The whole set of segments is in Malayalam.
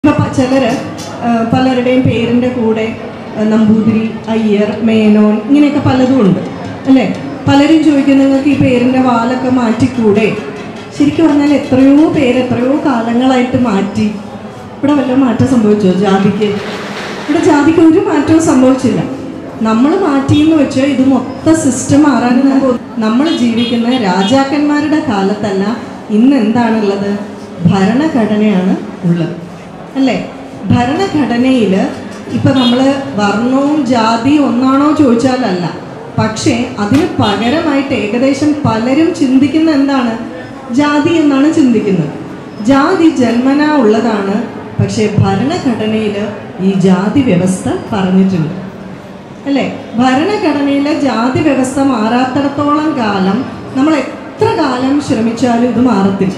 ഇപ്പൊ ചിലര് ആ, പലരുടെയും പേരിന്റെ കൂടെ ആ, നമ്പൂതിരി അയ്യർ മേനോൻ ഇങ്ങനെയൊക്കെ പലതും ഉണ്ട് അല്ലേ പലരും ചോദിക്കും നിങ്ങൾക്ക് ഈ പേരിന്റെ വാലൊക്കെ മാറ്റിക്കൂടെ ശരിക്കും പറഞ്ഞാൽ എത്രയോ പേര് എത്രയോ കാലങ്ങളായിട്ട് മാറ്റി ഇവിടെ വല്ല മാറ്റം സംഭവിച്ചോ ജാതിക്ക് ഇവിടെ ജാതിക്ക് ഒരു മാറ്റവും സംഭവിച്ചില്ല നമ്മൾ മാറ്റിയെന്ന് വെച്ചാൽ ഇത് മൊത്തം സിസ്റ്റം മാറാൻ നമ്മൾ ജീവിക്കുന്ന രാജാക്കന്മാരുടെ കാലത്തല്ല ഇന്ന് എന്താണുള്ളത് ഭരണഘടനയാണ് ഉള്ളത് അല്ലേ ഭരണഘടനയിൽ ഇപ്പം നമ്മൾ വർണ്ണവും ജാതിയും ഒന്നാണോ ചോദിച്ചാലല്ല പക്ഷേ അതിന് പകരമായിട്ട് ഏകദേശം പലരും ചിന്തിക്കുന്ന എന്താണ് ജാതി എന്നാണ് ചിന്തിക്കുന്നത് ജാതി ജന്മനാ ഉള്ളതാണ് പക്ഷേ ഭരണഘടനയിൽ ഈ ജാതി വ്യവസ്ഥ പറഞ്ഞിട്ടുണ്ട് അല്ലേ ഭരണഘടനയിലെ ജാതി വ്യവസ്ഥ മാറാത്തിടത്തോളം കാലം നമ്മൾ എത്ര കാലം ശ്രമിച്ചാലും ഇത് മാറത്തില്ല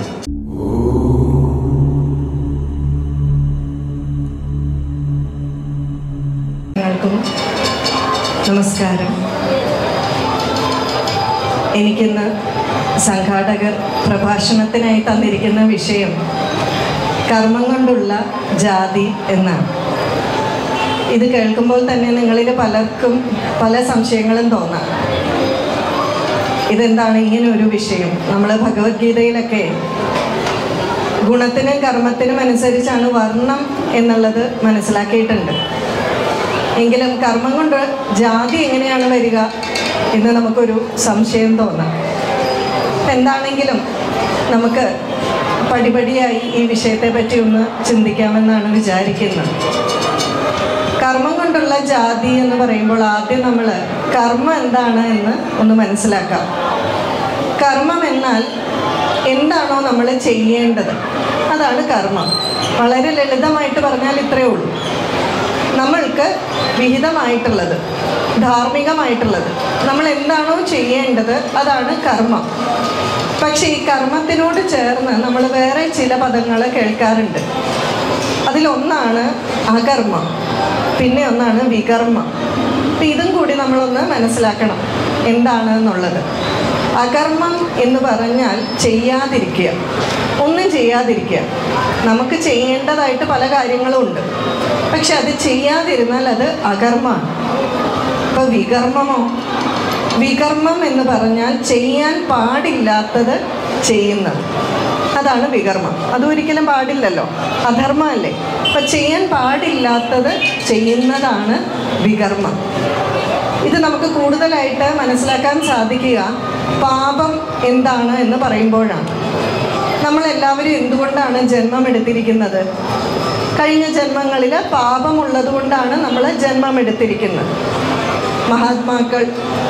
എല്ലാവർക്കും നമസ്കാരം എനിക്കിന്ന് സംഘാടകർ പ്രഭാഷണത്തിനായി തന്നിരിക്കുന്ന വിഷയം കർമ്മം കൊണ്ടുള്ള ജാതി എന്നാണ് ഇത് കേൾക്കുമ്പോൾ തന്നെ നിങ്ങളിൽ പലർക്കും പല സംശയങ്ങളും തോന്നാം ഇതെന്താണ് ഇങ്ങനെ ഒരു വിഷയം നമ്മൾ ഭഗവത്ഗീതയിലൊക്കെ ഗുണത്തിനും കർമ്മത്തിനും അനുസരിച്ചാണ് വർണ്ണം എന്നുള്ളത് മനസ്സിലാക്കിയിട്ടുണ്ട് എങ്കിലും കർമ്മം കൊണ്ട് ജാതി എങ്ങനെയാണ് വരിക എന്ന് നമുക്കൊരു സംശയം തോന്നാം എന്താണെങ്കിലും നമുക്ക് പടിപടിയായി ഈ വിഷയത്തെ പറ്റി ഒന്ന് ചിന്തിക്കാമെന്നാണ് വിചാരിക്കുന്നത് കർമ്മം കൊണ്ടുള്ള ജാതി എന്ന് പറയുമ്പോൾ ആദ്യം നമ്മൾ കർമ്മം എന്താണ് എന്ന് ഒന്ന് മനസ്സിലാക്കാം കർമ്മം എന്നാൽ എന്താണോ നമ്മൾ ചെയ്യേണ്ടത് അതാണ് കർമ്മം വളരെ ലളിതമായിട്ട് പറഞ്ഞാൽ ഇത്രയേ ഉള്ളൂ നമ്മൾക്ക് വിഹിതമായിട്ടുള്ളത് ധാർമ്മികമായിട്ടുള്ളത് നമ്മൾ എന്താണോ ചെയ്യേണ്ടത് അതാണ് കർമ്മം പക്ഷേ ഈ കർമ്മത്തിനോട് ചേർന്ന് നമ്മൾ വേറെ ചില പദങ്ങൾ കേൾക്കാറുണ്ട് അതിലൊന്നാണ് അകർമ്മം പിന്നെ ഒന്നാണ് വികർമ്മം അപ്പം ഇതും കൂടി നമ്മളൊന്ന് മനസ്സിലാക്കണം എന്താണ് എന്നുള്ളത് അകർമ്മം എന്ന് പറഞ്ഞാൽ ചെയ്യാതിരിക്കുക ഒന്നും ചെയ്യാതിരിക്കുക നമുക്ക് ചെയ്യേണ്ടതായിട്ട് പല കാര്യങ്ങളും ഉണ്ട് പക്ഷെ അത് ചെയ്യാതിരുന്നാൽ അത് അകർമ്മമാണ് അപ്പോൾ വികർമ്മമോ വികർമ്മം എന്ന് പറഞ്ഞാൽ ചെയ്യാൻ പാടില്ലാത്തത് ചെയ്യുന്നത് അതാണ് വികർമ്മം അതൊരിക്കലും പാടില്ലല്ലോ അധർമ്മമല്ലേ അപ്പം ചെയ്യാൻ പാടില്ലാത്തത് ചെയ്യുന്നതാണ് വികർമ്മം ഇത് നമുക്ക് കൂടുതലായിട്ട് മനസ്സിലാക്കാൻ സാധിക്കുക പാപം എന്താണ് എന്ന് പറയുമ്പോഴാണ് നമ്മളെല്ലാവരും എന്തുകൊണ്ടാണ് ജന്മം എടുത്തിരിക്കുന്നത് കഴിഞ്ഞ ജന്മങ്ങളിൽ പാപമുള്ളത് കൊണ്ടാണ് നമ്മൾ ജന്മം എടുത്തിരിക്കുന്നത് മഹാത്മാക്കൾ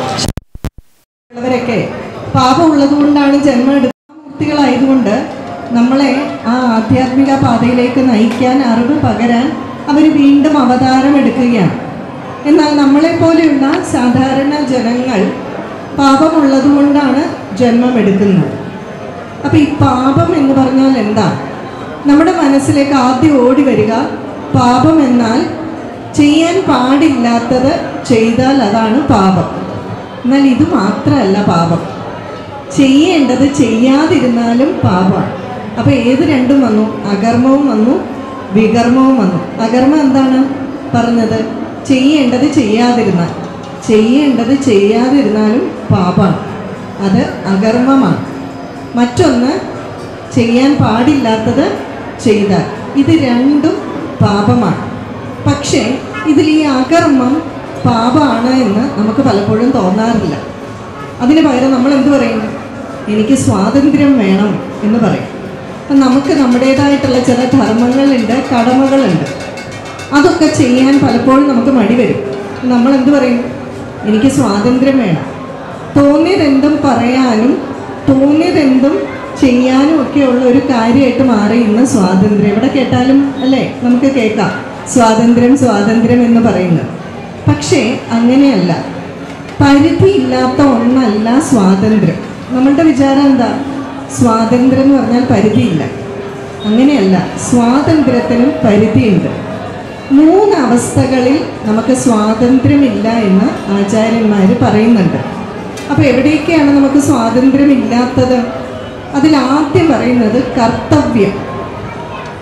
ഉള്ളവരൊക്കെ പാപമുള്ളത് കൊണ്ടാണ് ജന്മം എടുത്ത മൂർത്തികളായതുകൊണ്ട് നമ്മളെ ആ ആധ്യാത്മിക പാതയിലേക്ക് നയിക്കാൻ അറിവ് പകരാൻ അവർ വീണ്ടും അവതാരം എടുക്കുകയാണ് എന്നാൽ നമ്മളെപ്പോലെയുള്ള സാധാരണ ജനങ്ങൾ പാപമുള്ളത് കൊണ്ടാണ് ജന്മം എടുക്കുന്നത് അപ്പം ഈ പാപം എന്ന് പറഞ്ഞാൽ എന്താ നമ്മുടെ മനസ്സിലേക്ക് ആദ്യം ഓടി വരിക പാപം എന്നാൽ ചെയ്യാൻ പാടില്ലാത്തത് ചെയ്താൽ അതാണ് പാപം എന്നാൽ ഇത് മാത്രമല്ല പാപം ചെയ്യേണ്ടത് ചെയ്യാതിരുന്നാലും പാപമാണ് അപ്പോൾ ഏത് രണ്ടും വന്നു അകർമ്മവും വന്നു വികർമ്മവും വന്നു അകർമ്മം എന്താണ് പറഞ്ഞത് ചെയ്യേണ്ടത് ചെയ്യാതിരുന്നാൽ ചെയ്യേണ്ടത് ചെയ്യാതിരുന്നാലും പാപമാണ് അത് അകർമ്മമാണ് മറ്റൊന്ന് ചെയ്യാൻ പാടില്ലാത്തത് ചെയ്താൽ ഇത് രണ്ടും പാപമാണ് പക്ഷേ ഇതിൽ ഈ അകർമ്മം പാപമാണ് എന്ന് നമുക്ക് പലപ്പോഴും തോന്നാറില്ല അതിന് പകരം നമ്മൾ എന്ത് പറയും എനിക്ക് സ്വാതന്ത്ര്യം വേണം എന്ന് പറയും അപ്പം നമുക്ക് നമ്മുടേതായിട്ടുള്ള ചില ധർമ്മങ്ങളുണ്ട് കടമകളുണ്ട് അതൊക്കെ ചെയ്യാൻ പലപ്പോഴും നമുക്ക് മടി വരും നമ്മൾ എന്ത് പറയും എനിക്ക് സ്വാതന്ത്ര്യം വേണം തോന്നിയതെന്തും പറയാനും തോന്നിയതെന്തും ചെയ്യാനും ഒക്കെയുള്ള ഒരു കാര്യമായിട്ട് മാറി ഇന്ന് സ്വാതന്ത്ര്യം എവിടെ കേട്ടാലും അല്ലേ നമുക്ക് കേൾക്കാം സ്വാതന്ത്ര്യം സ്വാതന്ത്ര്യം എന്ന് പറയുന്നത് പക്ഷേ അങ്ങനെയല്ല പരിധിയില്ലാത്ത ഒന്നല്ല സ്വാതന്ത്ര്യം നമ്മളുടെ വിചാരം എന്താ സ്വാതന്ത്ര്യം എന്ന് പറഞ്ഞാൽ പരിധിയില്ല അങ്ങനെയല്ല സ്വാതന്ത്ര്യത്തിനും പരിധിയുണ്ട് മൂന്ന് അവസ്ഥകളിൽ നമുക്ക് സ്വാതന്ത്ര്യമില്ല എന്ന് ആചാര്യന്മാർ പറയുന്നുണ്ട് അപ്പോൾ എവിടെയൊക്കെയാണ് നമുക്ക് സ്വാതന്ത്ര്യമില്ലാത്തത് അതിൽ ആദ്യം പറയുന്നത് കർത്തവ്യം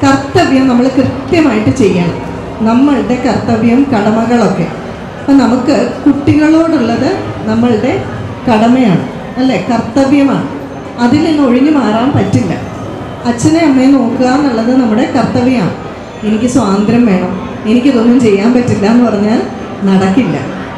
കർത്തവ്യം നമ്മൾ കൃത്യമായിട്ട് ചെയ്യണം നമ്മളുടെ കർത്തവ്യം കടമകളൊക്കെ അപ്പം നമുക്ക് കുട്ടികളോടുള്ളത് നമ്മളുടെ കടമയാണ് അല്ലേ കർത്തവ്യമാണ് അതിൽ നിന്ന് ഒഴിഞ്ഞു മാറാൻ പറ്റില്ല അച്ഛനെ അമ്മയെ നോക്കുക എന്നുള്ളത് നമ്മുടെ കർത്തവ്യമാണ് എനിക്ക് സ്വാതന്ത്ര്യം വേണം എനിക്കിതൊന്നും ചെയ്യാൻ പറ്റില്ല എന്ന് പറഞ്ഞാൽ നടക്കില്ല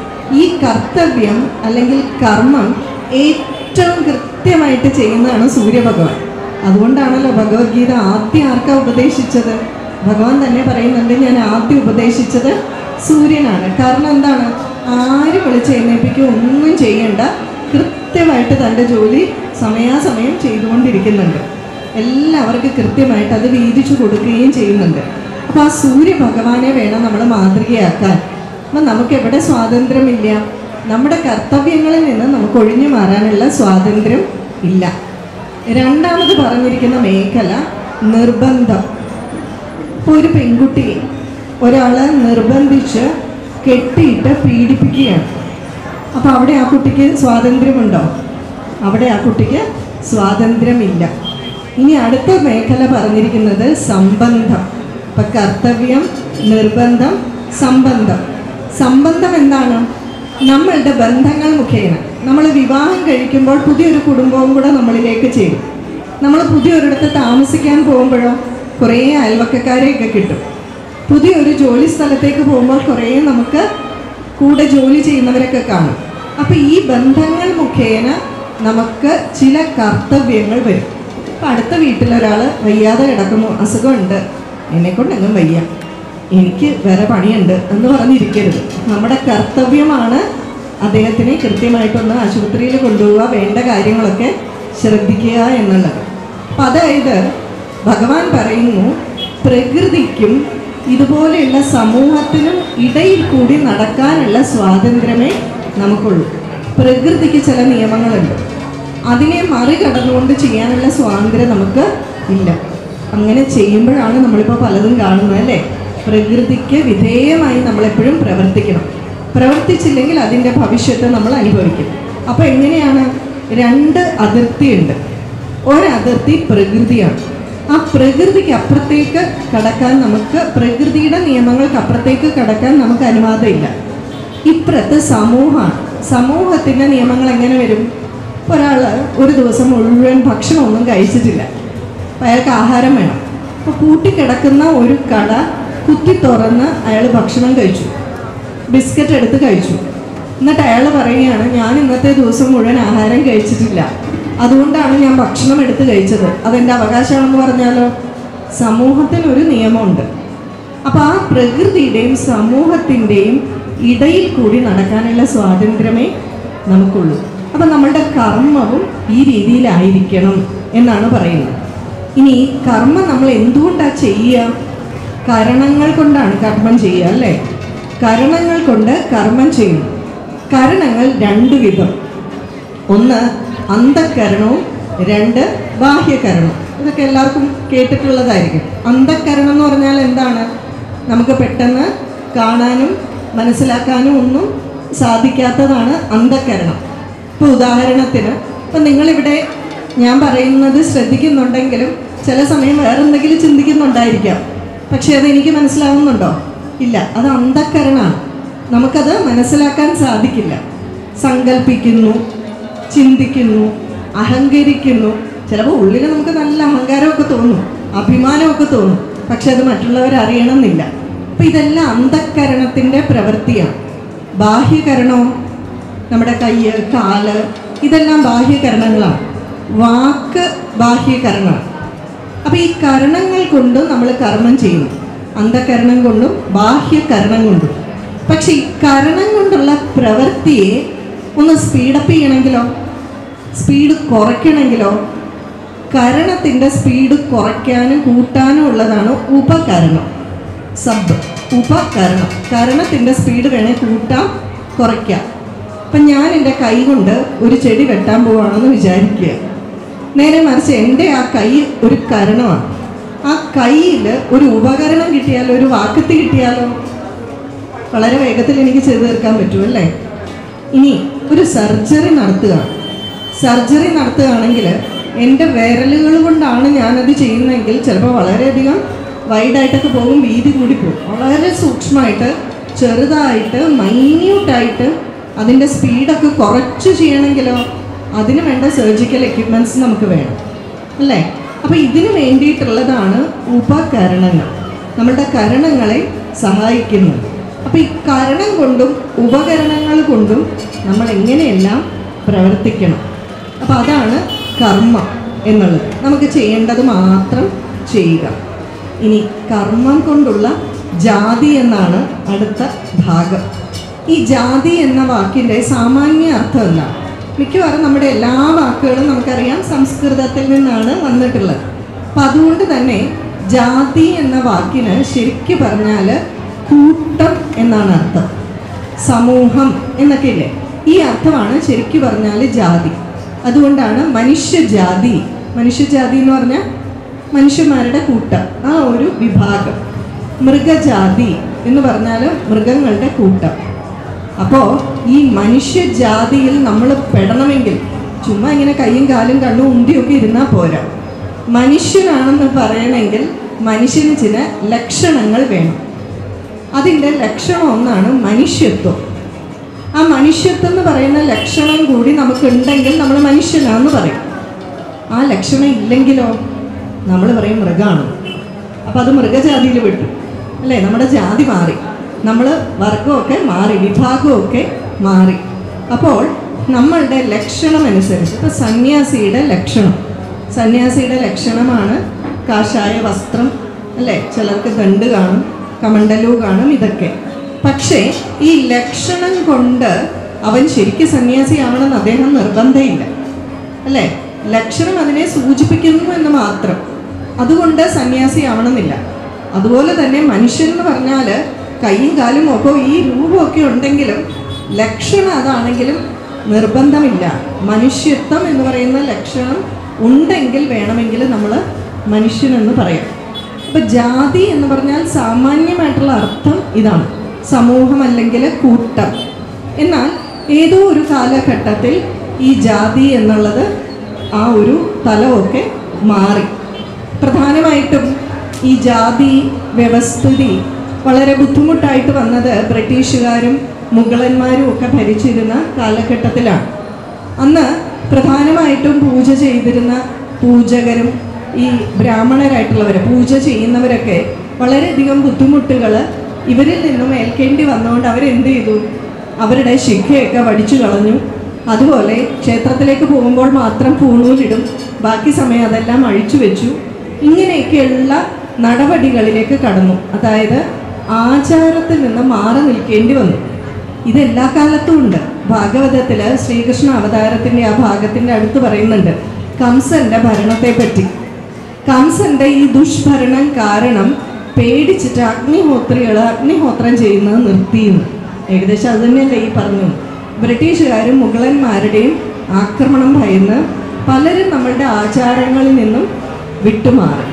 ഈ കർത്തവ്യം അല്ലെങ്കിൽ കർമ്മം ഏറ്റവും കൃത്യമായിട്ട് ചെയ്യുന്നതാണ് സൂര്യഭഗവാൻ അതുകൊണ്ടാണല്ലോ ഭഗവത്ഗീത ആദ്യം ആർക്കാ ഉപദേശിച്ചത് ഭഗവാൻ തന്നെ പറയുന്നുണ്ട് ഞാൻ ആദ്യം ഉപദേശിച്ചത് സൂര്യനാണ് കാരണം എന്താണ് ആര് വിളിച്ചെഴുന്നേൽപ്പിക്കുക ഒന്നും ചെയ്യണ്ട കൃത്യമായിട്ട് തൻ്റെ ജോലി സമയാസമയം ചെയ്തുകൊണ്ടിരിക്കുന്നുണ്ട് എല്ലാവർക്കും കൃത്യമായിട്ട് അത് വീതിച്ചു കൊടുക്കുകയും ചെയ്യുന്നുണ്ട് അപ്പോൾ ആ സൂര്യ ഭഗവാനെ വേണം നമ്മൾ മാതൃകയാക്കാൻ അപ്പം നമുക്ക് എവിടെ സ്വാതന്ത്ര്യമില്ല നമ്മുടെ കർത്തവ്യങ്ങളിൽ നിന്ന് നമുക്ക് ഒഴിഞ്ഞു മാറാനുള്ള സ്വാതന്ത്ര്യം ഇല്ല രണ്ടാമത് പറഞ്ഞിരിക്കുന്ന മേഖല നിർബന്ധം ഇപ്പോൾ ഒരു പെൺകുട്ടിയെ ഒരാൾ നിർബന്ധിച്ച് കെട്ടിയിട്ട് പീഡിപ്പിക്കുകയാണ് അപ്പോൾ അവിടെ ആ കുട്ടിക്ക് സ്വാതന്ത്ര്യമുണ്ടോ അവിടെ ആ കുട്ടിക്ക് സ്വാതന്ത്ര്യമില്ല ഇനി അടുത്ത മേഖല പറഞ്ഞിരിക്കുന്നത് സംബന്ധം ഇപ്പം കർത്തവ്യം നിർബന്ധം സംബന്ധം സംബന്ധം എന്താണ് നമ്മളുടെ ബന്ധങ്ങൾ മുഖേന നമ്മൾ വിവാഹം കഴിക്കുമ്പോൾ പുതിയൊരു കുടുംബവും കൂടെ നമ്മളിലേക്ക് ചെയ്യും നമ്മൾ പുതിയൊരിടത്ത് താമസിക്കാൻ പോകുമ്പോഴോ കുറേ അയൽവക്കക്കാരെയൊക്കെ കിട്ടും പുതിയൊരു ജോലി സ്ഥലത്തേക്ക് പോകുമ്പോൾ കുറേ നമുക്ക് കൂടെ ജോലി ചെയ്യുന്നവരൊക്കെ കാണും അപ്പോൾ ഈ ബന്ധങ്ങൾ മുഖേന നമുക്ക് ചില കർത്തവ്യങ്ങൾ വരും അപ്പം അടുത്ത വീട്ടിലൊരാൾ വയ്യാതെ കിടക്കുന്നു അസുഖമുണ്ട് എന്നെക്കൊണ്ടെങ്ങും വയ്യ എനിക്ക് വേറെ പണിയുണ്ട് എന്ന് പറഞ്ഞിരിക്കരുത് നമ്മുടെ കർത്തവ്യമാണ് അദ്ദേഹത്തിനെ കൃത്യമായിട്ടൊന്ന് ആശുപത്രിയിൽ കൊണ്ടുപോവുക വേണ്ട കാര്യങ്ങളൊക്കെ ശ്രദ്ധിക്കുക എന്നുള്ളത് അപ്പം അതായത് ഭഗവാൻ പറയുന്നു പ്രകൃതിക്കും ഇതുപോലെയുള്ള സമൂഹത്തിനും ഇടയിൽ കൂടി നടക്കാനുള്ള സ്വാതന്ത്ര്യമേ നമുക്കുള്ളൂ പ്രകൃതിക്ക് ചില നിയമങ്ങളുണ്ട് അതിനെ മറികടന്നുകൊണ്ട് ചെയ്യാനുള്ള സ്വാതന്ത്ര്യം നമുക്ക് ഇല്ല അങ്ങനെ ചെയ്യുമ്പോഴാണ് നമ്മളിപ്പോൾ പലതും കാണുന്നത് അല്ലേ പ്രകൃതിക്ക് വിധേയമായി നമ്മളെപ്പോഴും പ്രവർത്തിക്കണം പ്രവർത്തിച്ചില്ലെങ്കിൽ അതിൻ്റെ ഭവിഷ്യത്ത് നമ്മൾ അനുഭവിക്കും അപ്പോൾ എങ്ങനെയാണ് രണ്ട് അതിർത്തിയുണ്ട് ഒരതിർത്തി പ്രകൃതിയാണ് ആ പ്രകൃതിക്ക് അപ്പുറത്തേക്ക് കടക്കാൻ നമുക്ക് പ്രകൃതിയുടെ നിയമങ്ങൾക്ക് അപ്പുറത്തേക്ക് കടക്കാൻ നമുക്ക് അനുവാദമില്ല ഇപ്പുറത്ത് സമൂഹമാണ് സമൂഹത്തിൻ്റെ നിയമങ്ങൾ എങ്ങനെ വരും ഒരാൾ ഒരു ദിവസം മുഴുവൻ ഭക്ഷണമൊന്നും കഴിച്ചിട്ടില്ല അപ്പോൾ അയാൾക്ക് ആഹാരം വേണം അപ്പോൾ കൂട്ടിക്കിടക്കുന്ന ഒരു കട കുത്തി തുറന്ന് അയാൾ ഭക്ഷണം കഴിച്ചു ബിസ്ക്കറ്റ് എടുത്ത് കഴിച്ചു എന്നിട്ട് അയാൾ പറയുകയാണ് ഞാൻ ഇന്നത്തെ ദിവസം മുഴുവൻ ആഹാരം കഴിച്ചിട്ടില്ല അതുകൊണ്ടാണ് ഞാൻ ഭക്ഷണം എടുത്ത് കഴിച്ചത് അതെൻ്റെ അവകാശമാണെന്ന് പറഞ്ഞാലോ സമൂഹത്തിനൊരു നിയമമുണ്ട് അപ്പോൾ ആ പ്രകൃതിയുടെയും സമൂഹത്തിൻ്റെയും ഇടയിൽ കൂടി നടക്കാനുള്ള സ്വാതന്ത്ര്യമേ നമുക്കുള്ളൂ അപ്പം നമ്മളുടെ കർമ്മവും ഈ രീതിയിലായിരിക്കണം എന്നാണ് പറയുന്നത് ഇനി ഈ കർമ്മം നമ്മൾ എന്തുകൊണ്ടാണ് ചെയ്യുക കരണങ്ങൾ കൊണ്ടാണ് കർമ്മം ചെയ്യുക അല്ലേ കരണങ്ങൾ കൊണ്ട് കർമ്മം ചെയ്യുന്നു കരണങ്ങൾ രണ്ട് വിധം ഒന്ന് അന്ധക്കരണവും രണ്ട് ബാഹ്യകരണം ഇതൊക്കെ എല്ലാവർക്കും കേട്ടിട്ടുള്ളതായിരിക്കും അന്ധക്കരണം എന്ന് പറഞ്ഞാൽ എന്താണ് നമുക്ക് പെട്ടെന്ന് കാണാനും മനസ്സിലാക്കാനും ഒന്നും സാധിക്കാത്തതാണ് അന്ധക്കരണം ഇപ്പോൾ ഉദാഹരണത്തിന് ഇപ്പം നിങ്ങളിവിടെ ഞാൻ പറയുന്നത് ശ്രദ്ധിക്കുന്നുണ്ടെങ്കിലും ചില സമയം വേറെ എന്തെങ്കിലും ചിന്തിക്കുന്നുണ്ടായിരിക്കാം പക്ഷേ അത് എനിക്ക് മനസ്സിലാവുന്നുണ്ടോ ഇല്ല അത് അന്ധക്കരണമാണ് നമുക്കത് മനസ്സിലാക്കാൻ സാധിക്കില്ല സങ്കല്പിക്കുന്നു ചിന്തിക്കുന്നു അഹങ്കരിക്കുന്നു ചിലപ്പോൾ ഉള്ളിൽ നമുക്ക് നല്ല അഹങ്കാരമൊക്കെ തോന്നും അഭിമാനമൊക്കെ തോന്നും പക്ഷെ അത് മറ്റുള്ളവർ അറിയണമെന്നില്ല അപ്പം ഇതെല്ലാം അന്ധക്കരണത്തിൻ്റെ പ്രവൃത്തിയാണ് ബാഹ്യകരണവും നമ്മുടെ കയ്യ് കാല് ഇതെല്ലാം ബാഹ്യകരണങ്ങളാണ് വാക്ക് ബാഹ്യകരണമാണ് അപ്പോൾ ഈ കരണങ്ങൾ കൊണ്ട് നമ്മൾ കർമ്മം ചെയ്യുന്നു അന്ധകരണം കൊണ്ടും ബാഹ്യകരണം കൊണ്ടും പക്ഷെ ഈ കരണം കൊണ്ടുള്ള പ്രവൃത്തിയെ ഒന്ന് സ്പീഡപ്പ് ചെയ്യണമെങ്കിലോ സ്പീഡ് കുറയ്ക്കണമെങ്കിലോ കരണത്തിൻ്റെ സ്പീഡ് കുറയ്ക്കാനും കൂട്ടാനും ഉള്ളതാണ് ഉപകരണം സബ് ഉപകരണം കരണത്തിൻ്റെ സ്പീഡ് വേണേൽ കൂട്ടാം കുറയ്ക്കാം അപ്പം ഞാൻ എൻ്റെ കൈ കൊണ്ട് ഒരു ചെടി വെട്ടാൻ പോവാണെന്ന് വിചാരിക്കുക നേരെ മറിച്ച് എൻ്റെ ആ കൈ ഒരു കരണമാണ് ആ കയ്യിൽ ഒരു ഉപകരണം കിട്ടിയാലോ ഒരു വാക്കത്തി കിട്ടിയാലോ വളരെ വേഗത്തിൽ എനിക്ക് ചെയ്തു തീർക്കാൻ പറ്റുമല്ലേ ഇനി ഒരു സർജറി നടത്തുക സർജറി നടത്തുകയാണെങ്കിൽ എൻ്റെ വിരലുകൾ കൊണ്ടാണ് ഞാനത് ചെയ്യുന്നതെങ്കിൽ ചിലപ്പോൾ വളരെയധികം വൈഡായിട്ടൊക്കെ പോകും വീതി കൂടി പോകും വളരെ സൂക്ഷ്മമായിട്ട് ചെറുതായിട്ട് മൈന്യൂട്ടായിട്ട് അതിൻ്റെ സ്പീഡൊക്കെ കുറച്ച് ചെയ്യണമെങ്കിലോ അതിന് വേണ്ട സർജിക്കൽ എക്യുപ്മെൻറ്റ്സ് നമുക്ക് വേണം അല്ലേ അപ്പോൾ ഇതിന് വേണ്ടിയിട്ടുള്ളതാണ് ഉപകരണങ്ങൾ നമ്മളുടെ കരണങ്ങളെ സഹായിക്കുന്നത് അപ്പോൾ ഈ കരണം കൊണ്ടും ഉപകരണങ്ങൾ കൊണ്ടും നമ്മൾ എങ്ങനെയെല്ലാം പ്രവർത്തിക്കണം അപ്പോൾ അതാണ് കർമ്മം എന്നുള്ളത് നമുക്ക് ചെയ്യേണ്ടത് മാത്രം ചെയ്യുക ഇനി കർമ്മം കൊണ്ടുള്ള ജാതി എന്നാണ് അടുത്ത ഭാഗം ഈ ജാതി എന്ന വാക്കിൻ്റെ സാമാന്യ അർത്ഥം എന്താണ് മിക്കവാറും നമ്മുടെ എല്ലാ വാക്കുകളും നമുക്കറിയാം സംസ്കൃതത്തിൽ നിന്നാണ് വന്നിട്ടുള്ളത് അപ്പം അതുകൊണ്ട് തന്നെ ജാതി എന്ന വാക്കിന് ശരിക്കു പറഞ്ഞാൽ കൂട്ടം എന്നാണ് അർത്ഥം സമൂഹം എന്നൊക്കെ ഇല്ലേ ഈ അർത്ഥമാണ് ശരിക്കു പറഞ്ഞാൽ ജാതി അതുകൊണ്ടാണ് മനുഷ്യജാതി മനുഷ്യജാതി എന്ന് പറഞ്ഞാൽ മനുഷ്യന്മാരുടെ കൂട്ടം ആ ഒരു വിഭാഗം മൃഗജാതി എന്ന് പറഞ്ഞാൽ മൃഗങ്ങളുടെ കൂട്ടം അപ്പോൾ ഈ മനുഷ്യജാതിയിൽ നമ്മൾ പെടണമെങ്കിൽ ചുമ്മാ ഇങ്ങനെ കൈയും കാലും കണ്ണും ഉന്തിയൊക്കെ ഇരുന്നാൽ പോരാ മനുഷ്യനാണെന്ന് പറയണമെങ്കിൽ മനുഷ്യന് ചില ലക്ഷണങ്ങൾ വേണം അതിൻ്റെ ലക്ഷണം ഒന്നാണ് മനുഷ്യത്വം ആ മനുഷ്യത്വം എന്ന് പറയുന്ന ലക്ഷണം കൂടി നമുക്കുണ്ടെങ്കിൽ നമ്മൾ മനുഷ്യനാന്ന് പറയും ആ ലക്ഷണം ഇല്ലെങ്കിലോ നമ്മൾ പറയും മൃഗമാണ് അപ്പം അത് മൃഗജാതിയിൽ വിട്ടു അല്ലേ നമ്മുടെ ജാതി മാറി നമ്മൾ വർഗമൊക്കെ മാറി വിഭാഗമൊക്കെ മാറി അപ്പോൾ നമ്മളുടെ ലക്ഷണം അനുസരിച്ച് ഇപ്പോൾ സന്യാസിയുടെ ലക്ഷണം സന്യാസിയുടെ ലക്ഷണമാണ് കാഷായ വസ്ത്രം അല്ലേ ചിലർക്ക് ദണ്ട് കാണും കമണ്ടലു കാണും ഇതൊക്കെ പക്ഷേ ഈ ലക്ഷണം കൊണ്ട് അവൻ ശരിക്കും സന്യാസിയാവണമെന്ന് അദ്ദേഹം നിർബന്ധമില്ല അല്ലേ ലക്ഷണം അതിനെ സൂചിപ്പിക്കുന്നു എന്ന് മാത്രം അതുകൊണ്ട് സന്യാസി ആവണമെന്നില്ല അതുപോലെ തന്നെ മനുഷ്യൻ എന്ന് പറഞ്ഞാൽ കൈയും കാലും മുഖവും ഈ രൂപമൊക്കെ ഉണ്ടെങ്കിലും ലക്ഷണം അതാണെങ്കിലും നിർബന്ധമില്ല മനുഷ്യത്വം എന്ന് പറയുന്ന ലക്ഷണം ഉണ്ടെങ്കിൽ വേണമെങ്കിൽ നമ്മൾ മനുഷ്യനെന്ന് പറയാം അപ്പോൾ ജാതി എന്ന് പറഞ്ഞാൽ സാമാന്യമായിട്ടുള്ള അർത്ഥം ഇതാണ് സമൂഹം അല്ലെങ്കിൽ കൂട്ടം എന്നാൽ ഏതോ ഒരു കാലഘട്ടത്തിൽ ഈ ജാതി എന്നുള്ളത് ആ ഒരു തലമൊക്കെ മാറി പ്രധാനമായിട്ടും ഈ ജാതി വ്യവസ്ഥിതി വളരെ ബുദ്ധിമുട്ടായിട്ട് വന്നത് ബ്രിട്ടീഷുകാരും മുഗളന്മാരും ഒക്കെ ഭരിച്ചിരുന്ന കാലഘട്ടത്തിലാണ് അന്ന് പ്രധാനമായിട്ടും പൂജ ചെയ്തിരുന്ന പൂജകരും ഈ ബ്രാഹ്മണരായിട്ടുള്ളവർ പൂജ ചെയ്യുന്നവരൊക്കെ വളരെയധികം ബുദ്ധിമുട്ടുകൾ ഇവരിൽ നിന്നും ഏൽക്കേണ്ടി വന്നുകൊണ്ട് അവരെന്ത് ചെയ്തു അവരുടെ ശിഖയൊക്കെ വടിച്ചു കളഞ്ഞു അതുപോലെ ക്ഷേത്രത്തിലേക്ക് പോകുമ്പോൾ മാത്രം പൂണൂലിടും ബാക്കി സമയം അതെല്ലാം അഴിച്ചു വെച്ചു ഇങ്ങനെയൊക്കെയുള്ള നടപടികളിലേക്ക് കടന്നു അതായത് ആചാരത്തിൽ നിന്ന് മാറി നിൽക്കേണ്ടി വന്നു ഇത് എല്ലാ കാലത്തും ഉണ്ട് ഭാഗവതത്തിൽ ശ്രീകൃഷ്ണ അവതാരത്തിൻ്റെ ആ ഭാഗത്തിൻ്റെ അടുത്ത് പറയുന്നുണ്ട് കംസന്റെ ഭരണത്തെ പറ്റി കംസന്റെ ഈ ദുഷ്ഭരണം കാരണം പേടിച്ചിട്ട് അഗ്നിഹോത്രികൾ അഗ്നിഹോത്രം ചെയ്യുന്നത് നിർത്തിയെന്ന് ഏകദേശം അത് തന്നെയല്ലേ ഈ പറഞ്ഞു ബ്രിട്ടീഷുകാരും മുഗളന്മാരുടെയും ആക്രമണം ഭയന്ന് പലരും നമ്മളുടെ ആചാരങ്ങളിൽ നിന്നും വിട്ടുമാറി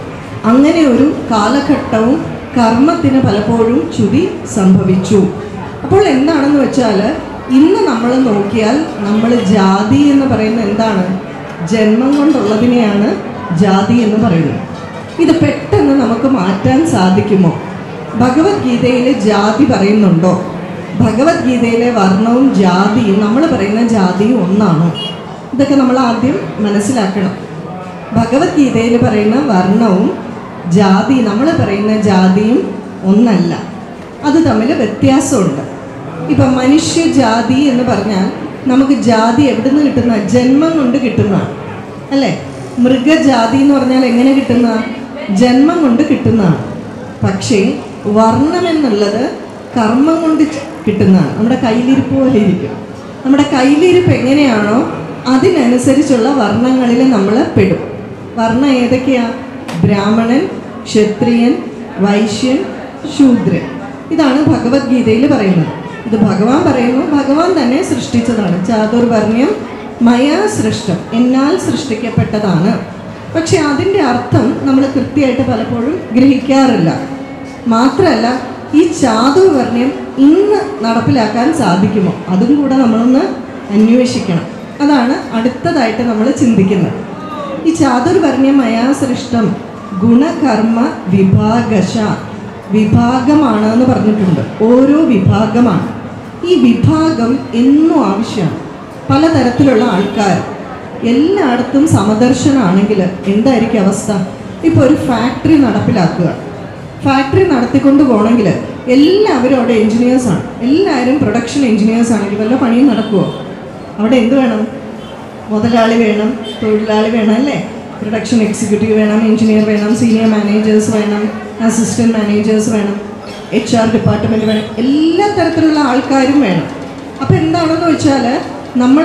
അങ്ങനെ ഒരു കാലഘട്ടവും കർമ്മത്തിന് പലപ്പോഴും ചുതി സംഭവിച്ചു അപ്പോൾ എന്താണെന്ന് വെച്ചാൽ ഇന്ന് നമ്മൾ നോക്കിയാൽ നമ്മൾ ജാതി എന്ന് പറയുന്നത് എന്താണ് ജന്മം കൊണ്ടുള്ളതിനെയാണ് ജാതി എന്ന് പറയുന്നത് ഇത് പെട്ടെന്ന് നമുക്ക് മാറ്റാൻ സാധിക്കുമോ ഭഗവത്ഗീതയിൽ ജാതി പറയുന്നുണ്ടോ ഭഗവത്ഗീതയിലെ വർണ്ണവും ജാതിയും നമ്മൾ പറയുന്ന ജാതിയും ഒന്നാണോ ഇതൊക്കെ നമ്മൾ ആദ്യം മനസ്സിലാക്കണം ഭഗവത്ഗീതയിൽ പറയുന്ന വർണ്ണവും ജാതി നമ്മൾ പറയുന്ന ജാതിയും ഒന്നല്ല അത് തമ്മിൽ വ്യത്യാസമുണ്ട് ഇപ്പം മനുഷ്യജാതി എന്ന് പറഞ്ഞാൽ നമുക്ക് ജാതി എവിടെ നിന്ന് കിട്ടുന്ന ജന്മം കൊണ്ട് കിട്ടുന്നതാണ് അല്ലേ മൃഗജാതി എന്ന് പറഞ്ഞാൽ എങ്ങനെ കിട്ടുന്ന ജന്മം കൊണ്ട് കിട്ടുന്നതാണ് പക്ഷേ വർണ്ണം എന്നുള്ളത് കർമ്മം കൊണ്ട് ച- കിട്ടുന്നതാണ് നമ്മുടെ കയ്യിലിരിപ്പ് പോലെ ഇരിക്കും നമ്മുടെ കയ്യിലിരിപ്പ് എങ്ങനെയാണോ അതിനനുസരിച്ചുള്ള വർണ്ണങ്ങളിൽ നമ്മൾ പെടും വർണ്ണം ഏതൊക്കെയാ ബ്രാഹ്മണൻ ക്ഷത്രിയൻ വൈശ്യൻ ശൂദ്രൻ ഇതാണ് ഭഗവത്ഗീതയിൽ പറയുന്നത് ഇത് ഭഗവാൻ പറയുന്നു ഭഗവാൻ തന്നെ സൃഷ്ടിച്ചതാണ് ചാതുർവർണ്ണ്യം മയാ സൃഷ്ടം എന്നാൽ സൃഷ്ടിക്കപ്പെട്ടതാണ് പക്ഷെ അതിൻ്റെ അർത്ഥം നമ്മൾ കൃത്യമായിട്ട് പലപ്പോഴും ഗ്രഹിക്കാറില്ല മാത്രമല്ല ഈ ചാതുർവർണ്ണ്യം ഇന്ന് നടപ്പിലാക്കാൻ സാധിക്കുമോ അതും കൂടെ നമ്മളൊന്ന് അന്വേഷിക്കണം അതാണ് അടുത്തതായിട്ട് നമ്മൾ ചിന്തിക്കുന്നത് ഈ ചാതുർവർണ്ണ്യം മയാ സൃഷ്ടം ഗുണകർമ്മ വിഭാഗശ വിഭാഗമാണ് എന്ന് പറഞ്ഞിട്ടുണ്ട് ഓരോ വിഭാഗമാണ് ഈ വിഭാഗം എന്നും ആവശ്യമാണ് പലതരത്തിലുള്ള ആൾക്കാർ എല്ലായിടത്തും സമദർശനമാണെങ്കിൽ എന്തായിരിക്കും അവസ്ഥ ഇപ്പോൾ ഒരു ഫാക്ടറി നടപ്പിലാക്കുക ഫാക്ടറി നടത്തിക്കൊണ്ട് പോകണമെങ്കിൽ എല്ലാവരും അവിടെ എൻജിനീയേഴ്സാണ് എല്ലാവരും പ്രൊഡക്ഷൻ എൻജിനീയേഴ്സ് ആണെങ്കിൽ വല്ല പണിയും നടക്കുമോ അവിടെ എന്ത് വേണം മുതലാളി വേണം തൊഴിലാളി വേണം അല്ലേ പ്രൊഡക്ഷൻ എക്സിക്യൂട്ടീവ് വേണം എഞ്ചിനീയർ വേണം സീനിയർ മാനേജേഴ്സ് വേണം അസിസ്റ്റൻറ്റ് മാനേജേഴ്സ് വേണം എച്ച് ആർ ഡിപ്പാർട്ട്മെൻറ്റ് വേണം എല്ലാ തരത്തിലുള്ള ആൾക്കാരും വേണം അപ്പോൾ എന്താണെന്ന് വെച്ചാൽ നമ്മൾ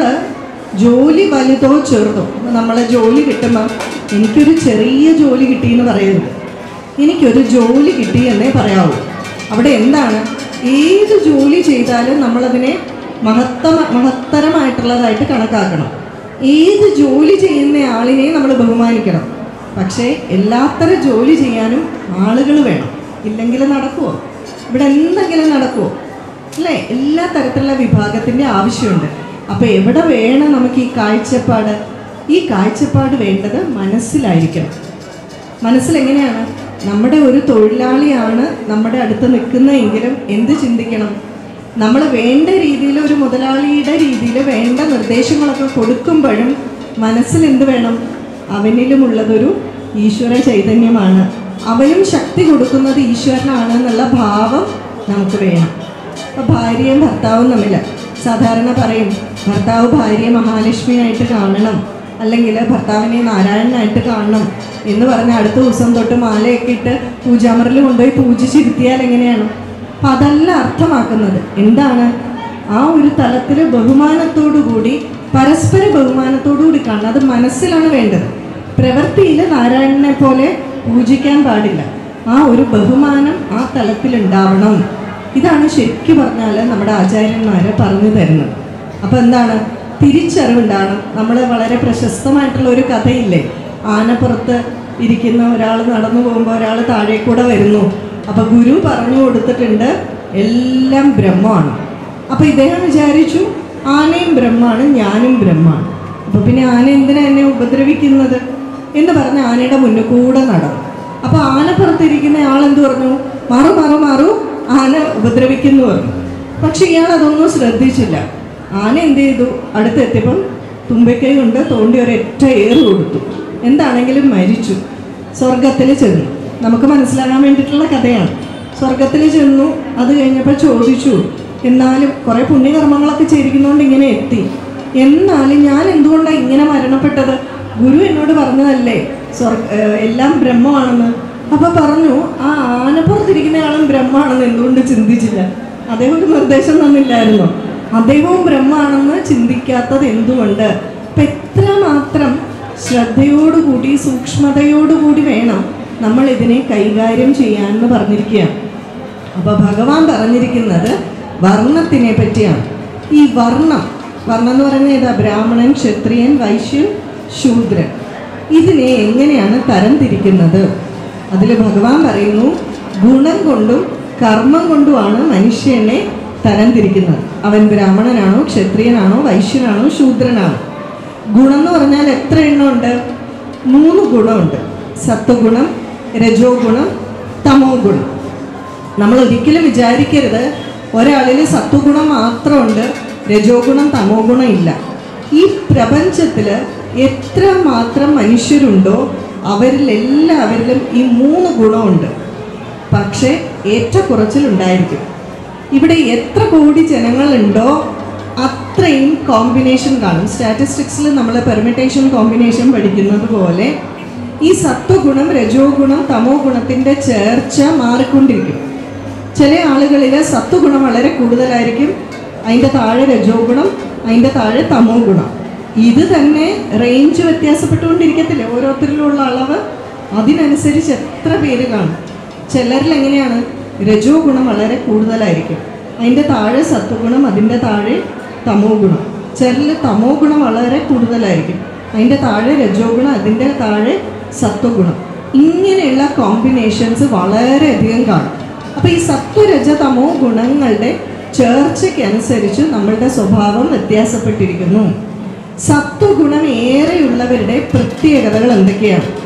ജോലി വലുതോ ചെറുതോ നമ്മൾ ജോലി കിട്ടുമ്പോൾ എനിക്കൊരു ചെറിയ ജോലി കിട്ടിയെന്ന് പറയരുത് എനിക്കൊരു ജോലി കിട്ടി എന്നേ പറയാവൂ അവിടെ എന്താണ് ഏത് ജോലി ചെയ്താലും നമ്മളതിനെ മഹത്ത മഹത്തരമായിട്ടുള്ളതായിട്ട് കണക്കാക്കണം ഏത് ജോലി ചെയ്യുന്ന ആളിനെ നമ്മൾ ബഹുമാനിക്കണം പക്ഷേ എല്ലാത്തരം ജോലി ചെയ്യാനും ആളുകൾ വേണം ഇല്ലെങ്കിൽ നടക്കുമോ ഇവിടെ എന്തെങ്കിലും നടക്കുമോ അല്ലേ എല്ലാ തരത്തിലുള്ള വിഭാഗത്തിൻ്റെ ആവശ്യമുണ്ട് അപ്പോൾ എവിടെ വേണം നമുക്ക് ഈ കാഴ്ചപ്പാട് ഈ കാഴ്ചപ്പാട് വേണ്ടത് മനസ്സിലായിരിക്കണം മനസ്സിലെങ്ങനെയാണ് നമ്മുടെ ഒരു തൊഴിലാളിയാണ് നമ്മുടെ അടുത്ത് നിൽക്കുന്നതെങ്കിലും എന്ത് ചിന്തിക്കണം നമ്മൾ വേണ്ട രീതിയിൽ ഒരു മുതലാളിയുടെ രീതിയിൽ വേണ്ട നിർദ്ദേശങ്ങളൊക്കെ കൊടുക്കുമ്പോഴും മനസ്സിൽ എന്ത് വേണം അവനിലുമുള്ളതൊരു ഈശ്വര ചൈതന്യമാണ് അവനും ശക്തി കൊടുക്കുന്നത് ഈശ്വരനാണ് എന്നുള്ള ഭാവം നമുക്ക് വേണം അപ്പോൾ ഭാര്യയും ഭർത്താവും തമ്മിൽ സാധാരണ പറയും ഭർത്താവ് ഭാര്യയെ മഹാലക്ഷ്മിയായിട്ട് കാണണം അല്ലെങ്കിൽ ഭർത്താവിനെ നാരായണനായിട്ട് കാണണം എന്ന് പറഞ്ഞ് അടുത്ത ദിവസം തൊട്ട് മാലയൊക്കെ ഇട്ട് പൂജാമറിൽ കൊണ്ടുപോയി പൂജിച്ചിരുത്തിയാൽ എങ്ങനെയാണ് അപ്പം അതല്ല അർത്ഥമാക്കുന്നത് എന്താണ് ആ ഒരു തലത്തിൽ ബഹുമാനത്തോടു കൂടി പരസ്പര ബഹുമാനത്തോടു കൂടി കാണണം അത് മനസ്സിലാണ് വേണ്ടത് പ്രവൃത്തിയിൽ നാരായണനെ പോലെ പൂജിക്കാൻ പാടില്ല ആ ഒരു ബഹുമാനം ആ തലത്തിലുണ്ടാവണം ഇതാണ് ശരിക്കു പറഞ്ഞാൽ നമ്മുടെ ആചാര്യന്മാർ പറഞ്ഞു തരുന്നത് അപ്പോൾ എന്താണ് തിരിച്ചറിവുണ്ടാണ് നമ്മൾ വളരെ പ്രശസ്തമായിട്ടുള്ള ഒരു കഥയില്ലേ ആനപ്പുറത്ത് ഇരിക്കുന്ന ഒരാൾ നടന്നു പോകുമ്പോൾ ഒരാൾ താഴെ കൂടെ വരുന്നു അപ്പോൾ ഗുരു പറഞ്ഞു കൊടുത്തിട്ടുണ്ട് എല്ലാം ബ്രഹ്മമാണ് അപ്പോൾ ഇദ്ദേഹം വിചാരിച്ചു ആനയും ബ്രഹ്മാണ് ഞാനും ബ്രഹ്മാണ് അപ്പോൾ പിന്നെ ആന എന്തിനാ എന്നെ ഉപദ്രവിക്കുന്നത് എന്ന് പറഞ്ഞ് ആനയുടെ മുന്നിൽ കൂടെ നടന്നു അപ്പോൾ ആനപ്പുറത്തിരിക്കുന്ന ആൾ എന്ത് പറഞ്ഞു മാറു മാറു മാറു ആന ഉപദ്രവിക്കുന്നു പറഞ്ഞു പക്ഷെ ഇയാൾ അതൊന്നും ശ്രദ്ധിച്ചില്ല ആന എന്ത് ചെയ്തു അടുത്തെത്തിയപ്പം തുമ്പിക്കൈ കൊണ്ട് തോണ്ടി ഒരൊറ്റ ഏറ് കൊടുത്തു എന്താണെങ്കിലും മരിച്ചു സ്വർഗത്തിൽ ചെന്നു നമുക്ക് മനസ്സിലാകാൻ വേണ്ടിയിട്ടുള്ള കഥയാണ് സ്വർഗത്തിൽ ചെന്നു അത് കഴിഞ്ഞപ്പോൾ ചോദിച്ചു എന്നാലും കുറേ പുണ്യകർമ്മങ്ങളൊക്കെ ചെയ്തിരിക്കുന്നതുകൊണ്ട് ഇങ്ങനെ എത്തി എന്നാലും ഞാൻ എന്തുകൊണ്ടാണ് ഇങ്ങനെ മരണപ്പെട്ടത് ഗുരു എന്നോട് പറഞ്ഞതല്ലേ സ്വർഗ ഏഹ് എല്ലാം ബ്രഹ്മമാണെന്ന് അപ്പൊ പറഞ്ഞു ആ ആനപ്പുറത്തിരിക്കുന്ന ആളും ബ്രഹ്മമാണെന്ന് എന്തുകൊണ്ട് ചിന്തിച്ചില്ല അദ്ദേഹം ഒരു നിർദ്ദേശം തന്നില്ലായിരുന്നോ അദ്ദേഹവും ബ്രഹ്മമാണെന്ന് ചിന്തിക്കാത്തത് എന്തുകൊണ്ട് അപ്പൊ എത്രമാത്രം ശ്രദ്ധയോടുകൂടി സൂക്ഷ്മതയോടുകൂടി വേണം നമ്മൾ ഇതിനെ കൈകാര്യം ചെയ്യാമെന്ന് പറഞ്ഞിരിക്കുകയാണ് അപ്പോൾ ഭഗവാൻ പറഞ്ഞിരിക്കുന്നത് വർണ്ണത്തിനെ പറ്റിയാണ് ഈ വർണ്ണം വർണ്ണം എന്ന് പറയുന്നത് ഏതാ ബ്രാഹ്മണൻ ക്ഷത്രിയൻ വൈശ്യൻ ശൂദ്രൻ ഇതിനെ എങ്ങനെയാണ് തരം തിരിക്കുന്നത് അതിൽ ഭഗവാൻ പറയുന്നു ഗുണം കൊണ്ടും കർമ്മം കൊണ്ടുമാണ് മനുഷ്യനെ തരം തിരിക്കുന്നത് അവൻ ബ്രാഹ്മണനാണോ ക്ഷത്രിയനാണോ വൈശ്യനാണോ ശൂദ്രനാണോ ഗുണം എന്ന് പറഞ്ഞാൽ എത്ര എണ്ണമുണ്ട് മൂന്ന് ഗുണമുണ്ട് സത്വഗുണം രജോ ഗുണം തമോ ഗുണം നമ്മൾ ഒരിക്കലും വിചാരിക്കരുത് ഒരാളിൽ സത്വഗുണം മാത്രമുണ്ട് രജോ ഗുണം തമോ ഗുണം ഇല്ല ഈ പ്രപഞ്ചത്തിൽ എത്ര മാത്രം മനുഷ്യരുണ്ടോ അവരിൽ എല്ലാവരിലും ഈ മൂന്ന് ഗുണമുണ്ട് പക്ഷേ ഏറ്റക്കുറച്ചിലുണ്ടായിരിക്കും ഇവിടെ എത്ര കോടി ജനങ്ങളുണ്ടോ അത്രയും കോമ്പിനേഷൻ കാണും സ്റ്റാറ്റിസ്റ്റിക്സിൽ നമ്മൾ പെർമിറ്റേഷൻ കോമ്പിനേഷൻ പഠിക്കുന്നത് പോലെ ഈ സത്വഗുണം രജോ ഗുണം തമോ ഗുണത്തിൻ്റെ ചേർച്ച മാറിക്കൊണ്ടിരിക്കും ചില ആളുകളിൽ സത്വഗുണം വളരെ കൂടുതലായിരിക്കും അതിൻ്റെ താഴെ രജോ ഗുണം അതിൻ്റെ താഴെ തമോ ഗുണം ഇത് തന്നെ റേഞ്ച് വ്യത്യാസപ്പെട്ടുകൊണ്ടിരിക്കത്തില്ലേ ഓരോരുത്തരിലുള്ള അളവ് അതിനനുസരിച്ച് എത്ര പേര് കാണും ചിലരിൽ എങ്ങനെയാണ് രജോ ഗുണം വളരെ കൂടുതലായിരിക്കും അതിൻ്റെ താഴെ സത്വഗുണം അതിൻ്റെ താഴെ തമോ ഗുണം ചിലരിൽ തമോ ഗുണം വളരെ കൂടുതലായിരിക്കും അതിൻ്റെ താഴെ രജോ ഗുണം അതിൻ്റെ താഴെ സത്വഗുണം ഇങ്ങനെയുള്ള കോമ്പിനേഷൻസ് വളരെയധികം കാണും അപ്പോൾ ഈ സത്വരജ തമോ ഗുണങ്ങളുടെ ചേർച്ചയ്ക്കനുസരിച്ച് നമ്മളുടെ സ്വഭാവം വ്യത്യാസപ്പെട്ടിരിക്കുന്നു സത്വഗുണം ഏറെയുള്ളവരുടെ പ്രത്യേകതകൾ എന്തൊക്കെയാണ്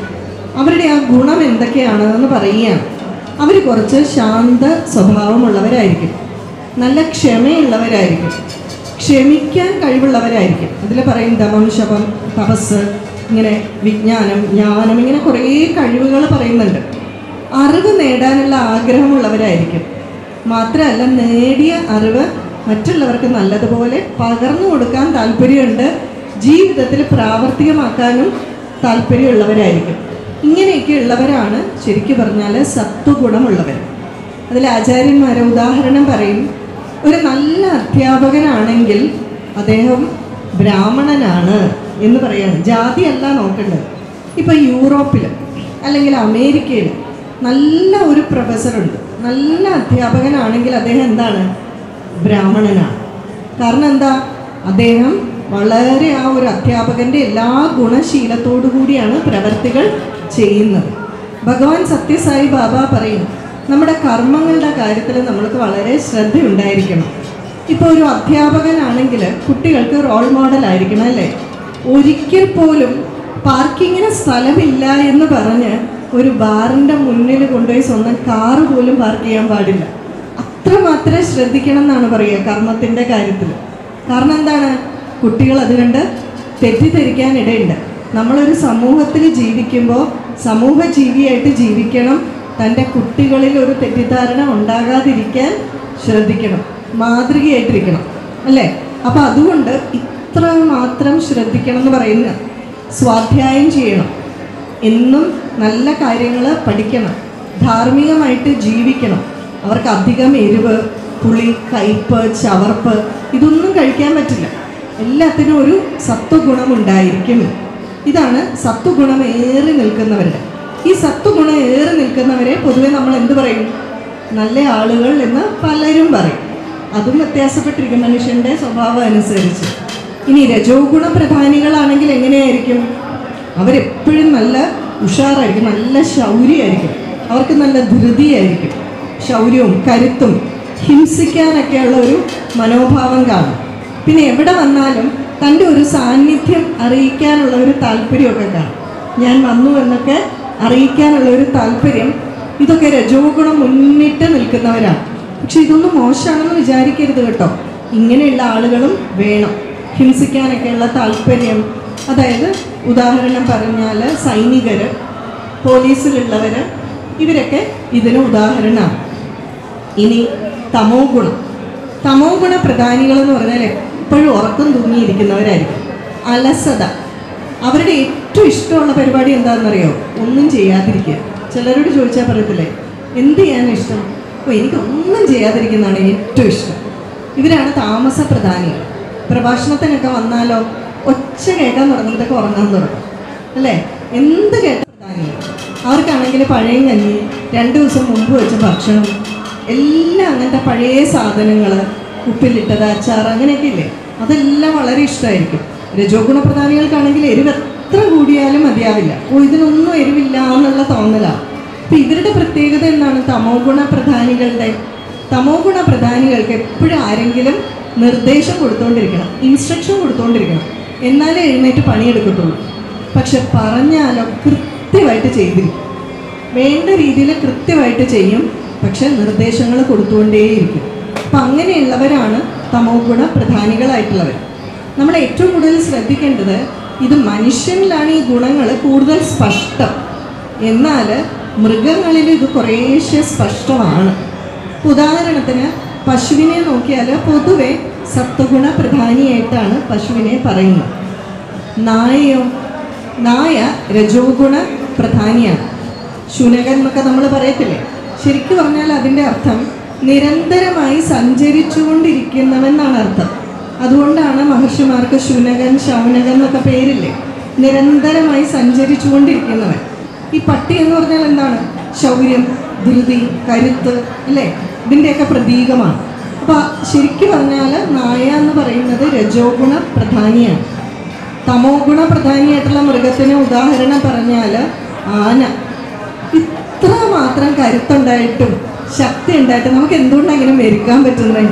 അവരുടെ ആ ഗുണം എന്തൊക്കെയാണ് എന്ന് പറയുകയാണ് അവർ കുറച്ച് ശാന്ത സ്വഭാവമുള്ളവരായിരിക്കും നല്ല ക്ഷമയുള്ളവരായിരിക്കും ക്ഷമിക്കാൻ കഴിവുള്ളവരായിരിക്കും അതിൽ പറയും ദമം ശപം തപസ് ഇങ്ങനെ വിജ്ഞാനം ജ്ഞാനം ഇങ്ങനെ കുറേ കഴിവുകൾ പറയുന്നുണ്ട് അറിവ് നേടാനുള്ള ആഗ്രഹമുള്ളവരായിരിക്കും മാത്രമല്ല നേടിയ അറിവ് മറ്റുള്ളവർക്ക് നല്ലതുപോലെ പകർന്നു കൊടുക്കാൻ താല്പര്യമുണ്ട് ജീവിതത്തിൽ പ്രാവർത്തികമാക്കാനും താല്പര്യമുള്ളവരായിരിക്കും ഇങ്ങനെയൊക്കെ ഉള്ളവരാണ് ശരിക്കും പറഞ്ഞാൽ സത്വഗുണമുള്ളവർ അതിൽ ആചാര്യന്മാരെ ഉദാഹരണം പറയും ഒരു നല്ല അധ്യാപകനാണെങ്കിൽ അദ്ദേഹം ബ്രാഹ്മണനാണ് എന്ന് പറയാണ് ജാതിയല്ല നോക്കേണ്ടത് ഇപ്പം യൂറോപ്പിൽ അല്ലെങ്കിൽ അമേരിക്കയിൽ നല്ല ഒരു പ്രൊഫസറുണ്ട് നല്ല അധ്യാപകനാണെങ്കിൽ അദ്ദേഹം എന്താണ് ബ്രാഹ്മണനാണ് കാരണം എന്താ അദ്ദേഹം വളരെ ആ ഒരു അധ്യാപകൻ്റെ എല്ലാ ഗുണശീലത്തോടു കൂടിയാണ് പ്രവർത്തികൾ ചെയ്യുന്നത് ഭഗവാൻ സത്യസായി ബാബ പറയും നമ്മുടെ കർമ്മങ്ങളുടെ കാര്യത്തിൽ നമ്മൾക്ക് വളരെ ശ്രദ്ധയുണ്ടായിരിക്കണം ഇപ്പോൾ ഒരു അധ്യാപകനാണെങ്കിൽ കുട്ടികൾക്ക് റോൾ മോഡൽ ആയിരിക്കണം അല്ലേ ഒരിക്കൽ പോലും പാർക്കിങ്ങിന് സ്ഥലമില്ല എന്ന് പറഞ്ഞ് ഒരു ബാറിൻ്റെ മുന്നിൽ കൊണ്ടുപോയി സ്വന്തം കാറ് പോലും പാർക്ക് ചെയ്യാൻ പാടില്ല അത്രമാത്രം ശ്രദ്ധിക്കണം എന്നാണ് പറയുക കർമ്മത്തിൻ്റെ കാര്യത്തിൽ കാരണം എന്താണ് കുട്ടികൾ അത് കണ്ട് തെറ്റിദ്ധരിക്കാൻ ഇടയുണ്ട് നമ്മളൊരു സമൂഹത്തിൽ ജീവിക്കുമ്പോൾ സമൂഹ ജീവിയായിട്ട് ജീവിക്കണം തൻ്റെ കുട്ടികളിൽ ഒരു തെറ്റിദ്ധാരണ ഉണ്ടാകാതിരിക്കാൻ ശ്രദ്ധിക്കണം മാതൃകയായിട്ടിരിക്കണം അല്ലേ അപ്പോൾ അതുകൊണ്ട് ഇത്ര മാത്രം ശ്രദ്ധിക്കണം എന്ന് പറയുന്ന സ്വാധ്യായം ചെയ്യണം എന്നും നല്ല കാര്യങ്ങൾ പഠിക്കണം ധാർമ്മികമായിട്ട് ജീവിക്കണം അവർക്ക് അധികം എരിവ് പുളി കയ്പ് ചവർപ്പ് ഇതൊന്നും കഴിക്കാൻ പറ്റില്ല എല്ലാത്തിനും ഒരു സത്വഗുണം ഉണ്ടായിരിക്കും ഇതാണ് സത്വഗുണം ഏറി നിൽക്കുന്നവരുടെ ഈ സത്വഗുണം ഏറി നിൽക്കുന്നവരെ പൊതുവെ നമ്മൾ എന്ത് പറയും നല്ല ആളുകൾ എന്ന് പലരും പറയും അതും വ്യത്യാസപ്പെട്ടിരിക്കും മനുഷ്യൻ്റെ സ്വഭാവം അനുസരിച്ച് ഇനി രജോ ഗുണ പ്രധാനികളാണെങ്കിൽ എങ്ങനെയായിരിക്കും അവരെപ്പോഴും നല്ല ഉഷാറായിരിക്കും നല്ല ശൗര്യമായിരിക്കും അവർക്ക് നല്ല ധൃതിയായിരിക്കും ശൗര്യവും കരുത്തും ഹിംസിക്കാനൊക്കെയുള്ള ഒരു മനോഭാവം കാണും പിന്നെ എവിടെ വന്നാലും തൻ്റെ ഒരു സാന്നിധ്യം അറിയിക്കാനുള്ള ഒരു താല്പര്യമൊക്കെ കാണും ഞാൻ വന്നു എന്നൊക്കെ അറിയിക്കാനുള്ള ഒരു താല്പര്യം ഇതൊക്കെ രജോ ഗുണം മുന്നിട്ട് നിൽക്കുന്നവരാണ് പക്ഷെ ഇതൊന്നും മോശമാണെന്ന് വിചാരിക്കരുത് കേട്ടോ ഇങ്ങനെയുള്ള ആളുകളും വേണം ഹിംസിക്കാനൊക്കെയുള്ള താല്പര്യം അതായത് ഉദാഹരണം പറഞ്ഞാൽ സൈനികർ പോലീസിലുള്ളവർ ഇവരൊക്കെ ഇതിന് ഉദാഹരണമാണ് ഇനി തമോ ഗുണം തമോ ഗുണ പ്രധാനികൾ എന്ന് പറഞ്ഞാൽ എപ്പോഴും ഉറക്കം തൂങ്ങിയിരിക്കുന്നവരായിരിക്കും അലസത അവരുടെ ഏറ്റവും ഇഷ്ടമുള്ള പരിപാടി എന്താണെന്നറിയോ ഒന്നും ചെയ്യാതിരിക്കുക ചിലരോട് ചോദിച്ചാൽ പറയത്തില്ലേ എന്ത് ചെയ്യാനാണ് ഇഷ്ടം അപ്പോൾ എനിക്ക് ഒന്നും ചെയ്യാതിരിക്കുന്നതാണ് ഏറ്റവും ഇഷ്ടം ഇവരാണ് താമസ പ്രധാനികൾ പ്രഭാഷണത്തിനൊക്കെ വന്നാലോ ഒച്ച കേൾക്കാൻ തുടങ്ങുമ്പോഴത്തേക്ക് ഉറങ്ങാൻ തുടങ്ങും അല്ലേ എന്ത് കേട്ട പ്രധാനികൾ അവർക്കാണെങ്കിൽ പഴയ കഞ്ഞി രണ്ട് ദിവസം മുമ്പ് വെച്ച ഭക്ഷണം എല്ലാം അങ്ങനത്തെ പഴയ സാധനങ്ങൾ ഉപ്പിലിട്ടത് അച്ചാർ അങ്ങനെയൊക്കെ ഇല്ലേ അതെല്ലാം വളരെ ഇഷ്ടമായിരിക്കും രജോ ഗുണ പ്രധാനികൾക്കാണെങ്കിൽ എരിവ് എത്ര കൂടിയാലും മതിയാവില്ല ഓ ഇതിനൊന്നും എരിവില്ല എന്നുള്ള തോന്നലാണ് അപ്പം ഇവരുടെ പ്രത്യേകത എന്താണ് തമോ ഗുണ പ്രധാനികളുടെ തമോ ഗുണ പ്രധാനികൾക്ക് എപ്പോഴും ആരെങ്കിലും നിർദ്ദേശം കൊടുത്തുകൊണ്ടിരിക്കണം ഇൻസ്ട്രക്ഷൻ കൊടുത്തുകൊണ്ടിരിക്കണം എന്നാലേ എഴുന്നേറ്റ് പണിയെടുക്കത്തുള്ളൂ പക്ഷെ പറഞ്ഞാലോ കൃത്യമായിട്ട് ചെയ്തിരിക്കും വേണ്ട രീതിയിൽ കൃത്യമായിട്ട് ചെയ്യും പക്ഷെ നിർദ്ദേശങ്ങൾ കൊടുത്തുകൊണ്ടേയിരിക്കും അപ്പം അങ്ങനെയുള്ളവരാണ് തമോ ഗുണ പ്രധാനികളായിട്ടുള്ളവർ നമ്മൾ ഏറ്റവും കൂടുതൽ ശ്രദ്ധിക്കേണ്ടത് ഇത് മനുഷ്യനിലാണ് ഈ ഗുണങ്ങൾ കൂടുതൽ സ്പഷ്ടം എന്നാൽ മൃഗങ്ങളിൽ ഇത് കുറേശ്ശെ സ്പഷ്ടമാണ് ഉദാഹരണത്തിന് പശുവിനെ നോക്കിയാൽ പൊതുവെ സത്വഗുണ പ്രധാനിയായിട്ടാണ് പശുവിനെ പറയുന്നത് നായയോ നായ രജോ ഗുണ പ്രധാനിയാണ് ശുനകൻ എന്നൊക്കെ നമ്മൾ പറയത്തില്ലേ ശരിക്കും പറഞ്ഞാൽ അതിൻ്റെ അർത്ഥം നിരന്തരമായി സഞ്ചരിച്ചുകൊണ്ടിരിക്കുന്നവെന്നാണ് അർത്ഥം അതുകൊണ്ടാണ് മഹർഷിമാർക്ക് ശുനകൻ ശൗനകൻ എന്നൊക്കെ പേരില്ലേ നിരന്തരമായി സഞ്ചരിച്ചുകൊണ്ടിരിക്കുന്നവൻ ഈ പട്ടി എന്ന് പറഞ്ഞാൽ എന്താണ് ശൗര്യം ധൃതി കരുത്ത് അല്ലേ ഇതിൻ്റെയൊക്കെ പ്രതീകമാണ് അപ്പോൾ ശരിക്കും പറഞ്ഞാൽ നായ എന്ന് പറയുന്നത് രജോ ഗുണ പ്രധാനിയാണ് തമോ ഗുണ പ്രധാനിയായിട്ടുള്ള മൃഗത്തിന് ഉദാഹരണം പറഞ്ഞാൽ ആന ഇത്ര മാത്രം കരുത്തുണ്ടായിട്ടും ശക്തി ഉണ്ടായിട്ടും നമുക്ക് എന്തുകൊണ്ടാണ് ഇങ്ങനെ മെരുക്കാൻ പറ്റുന്നത്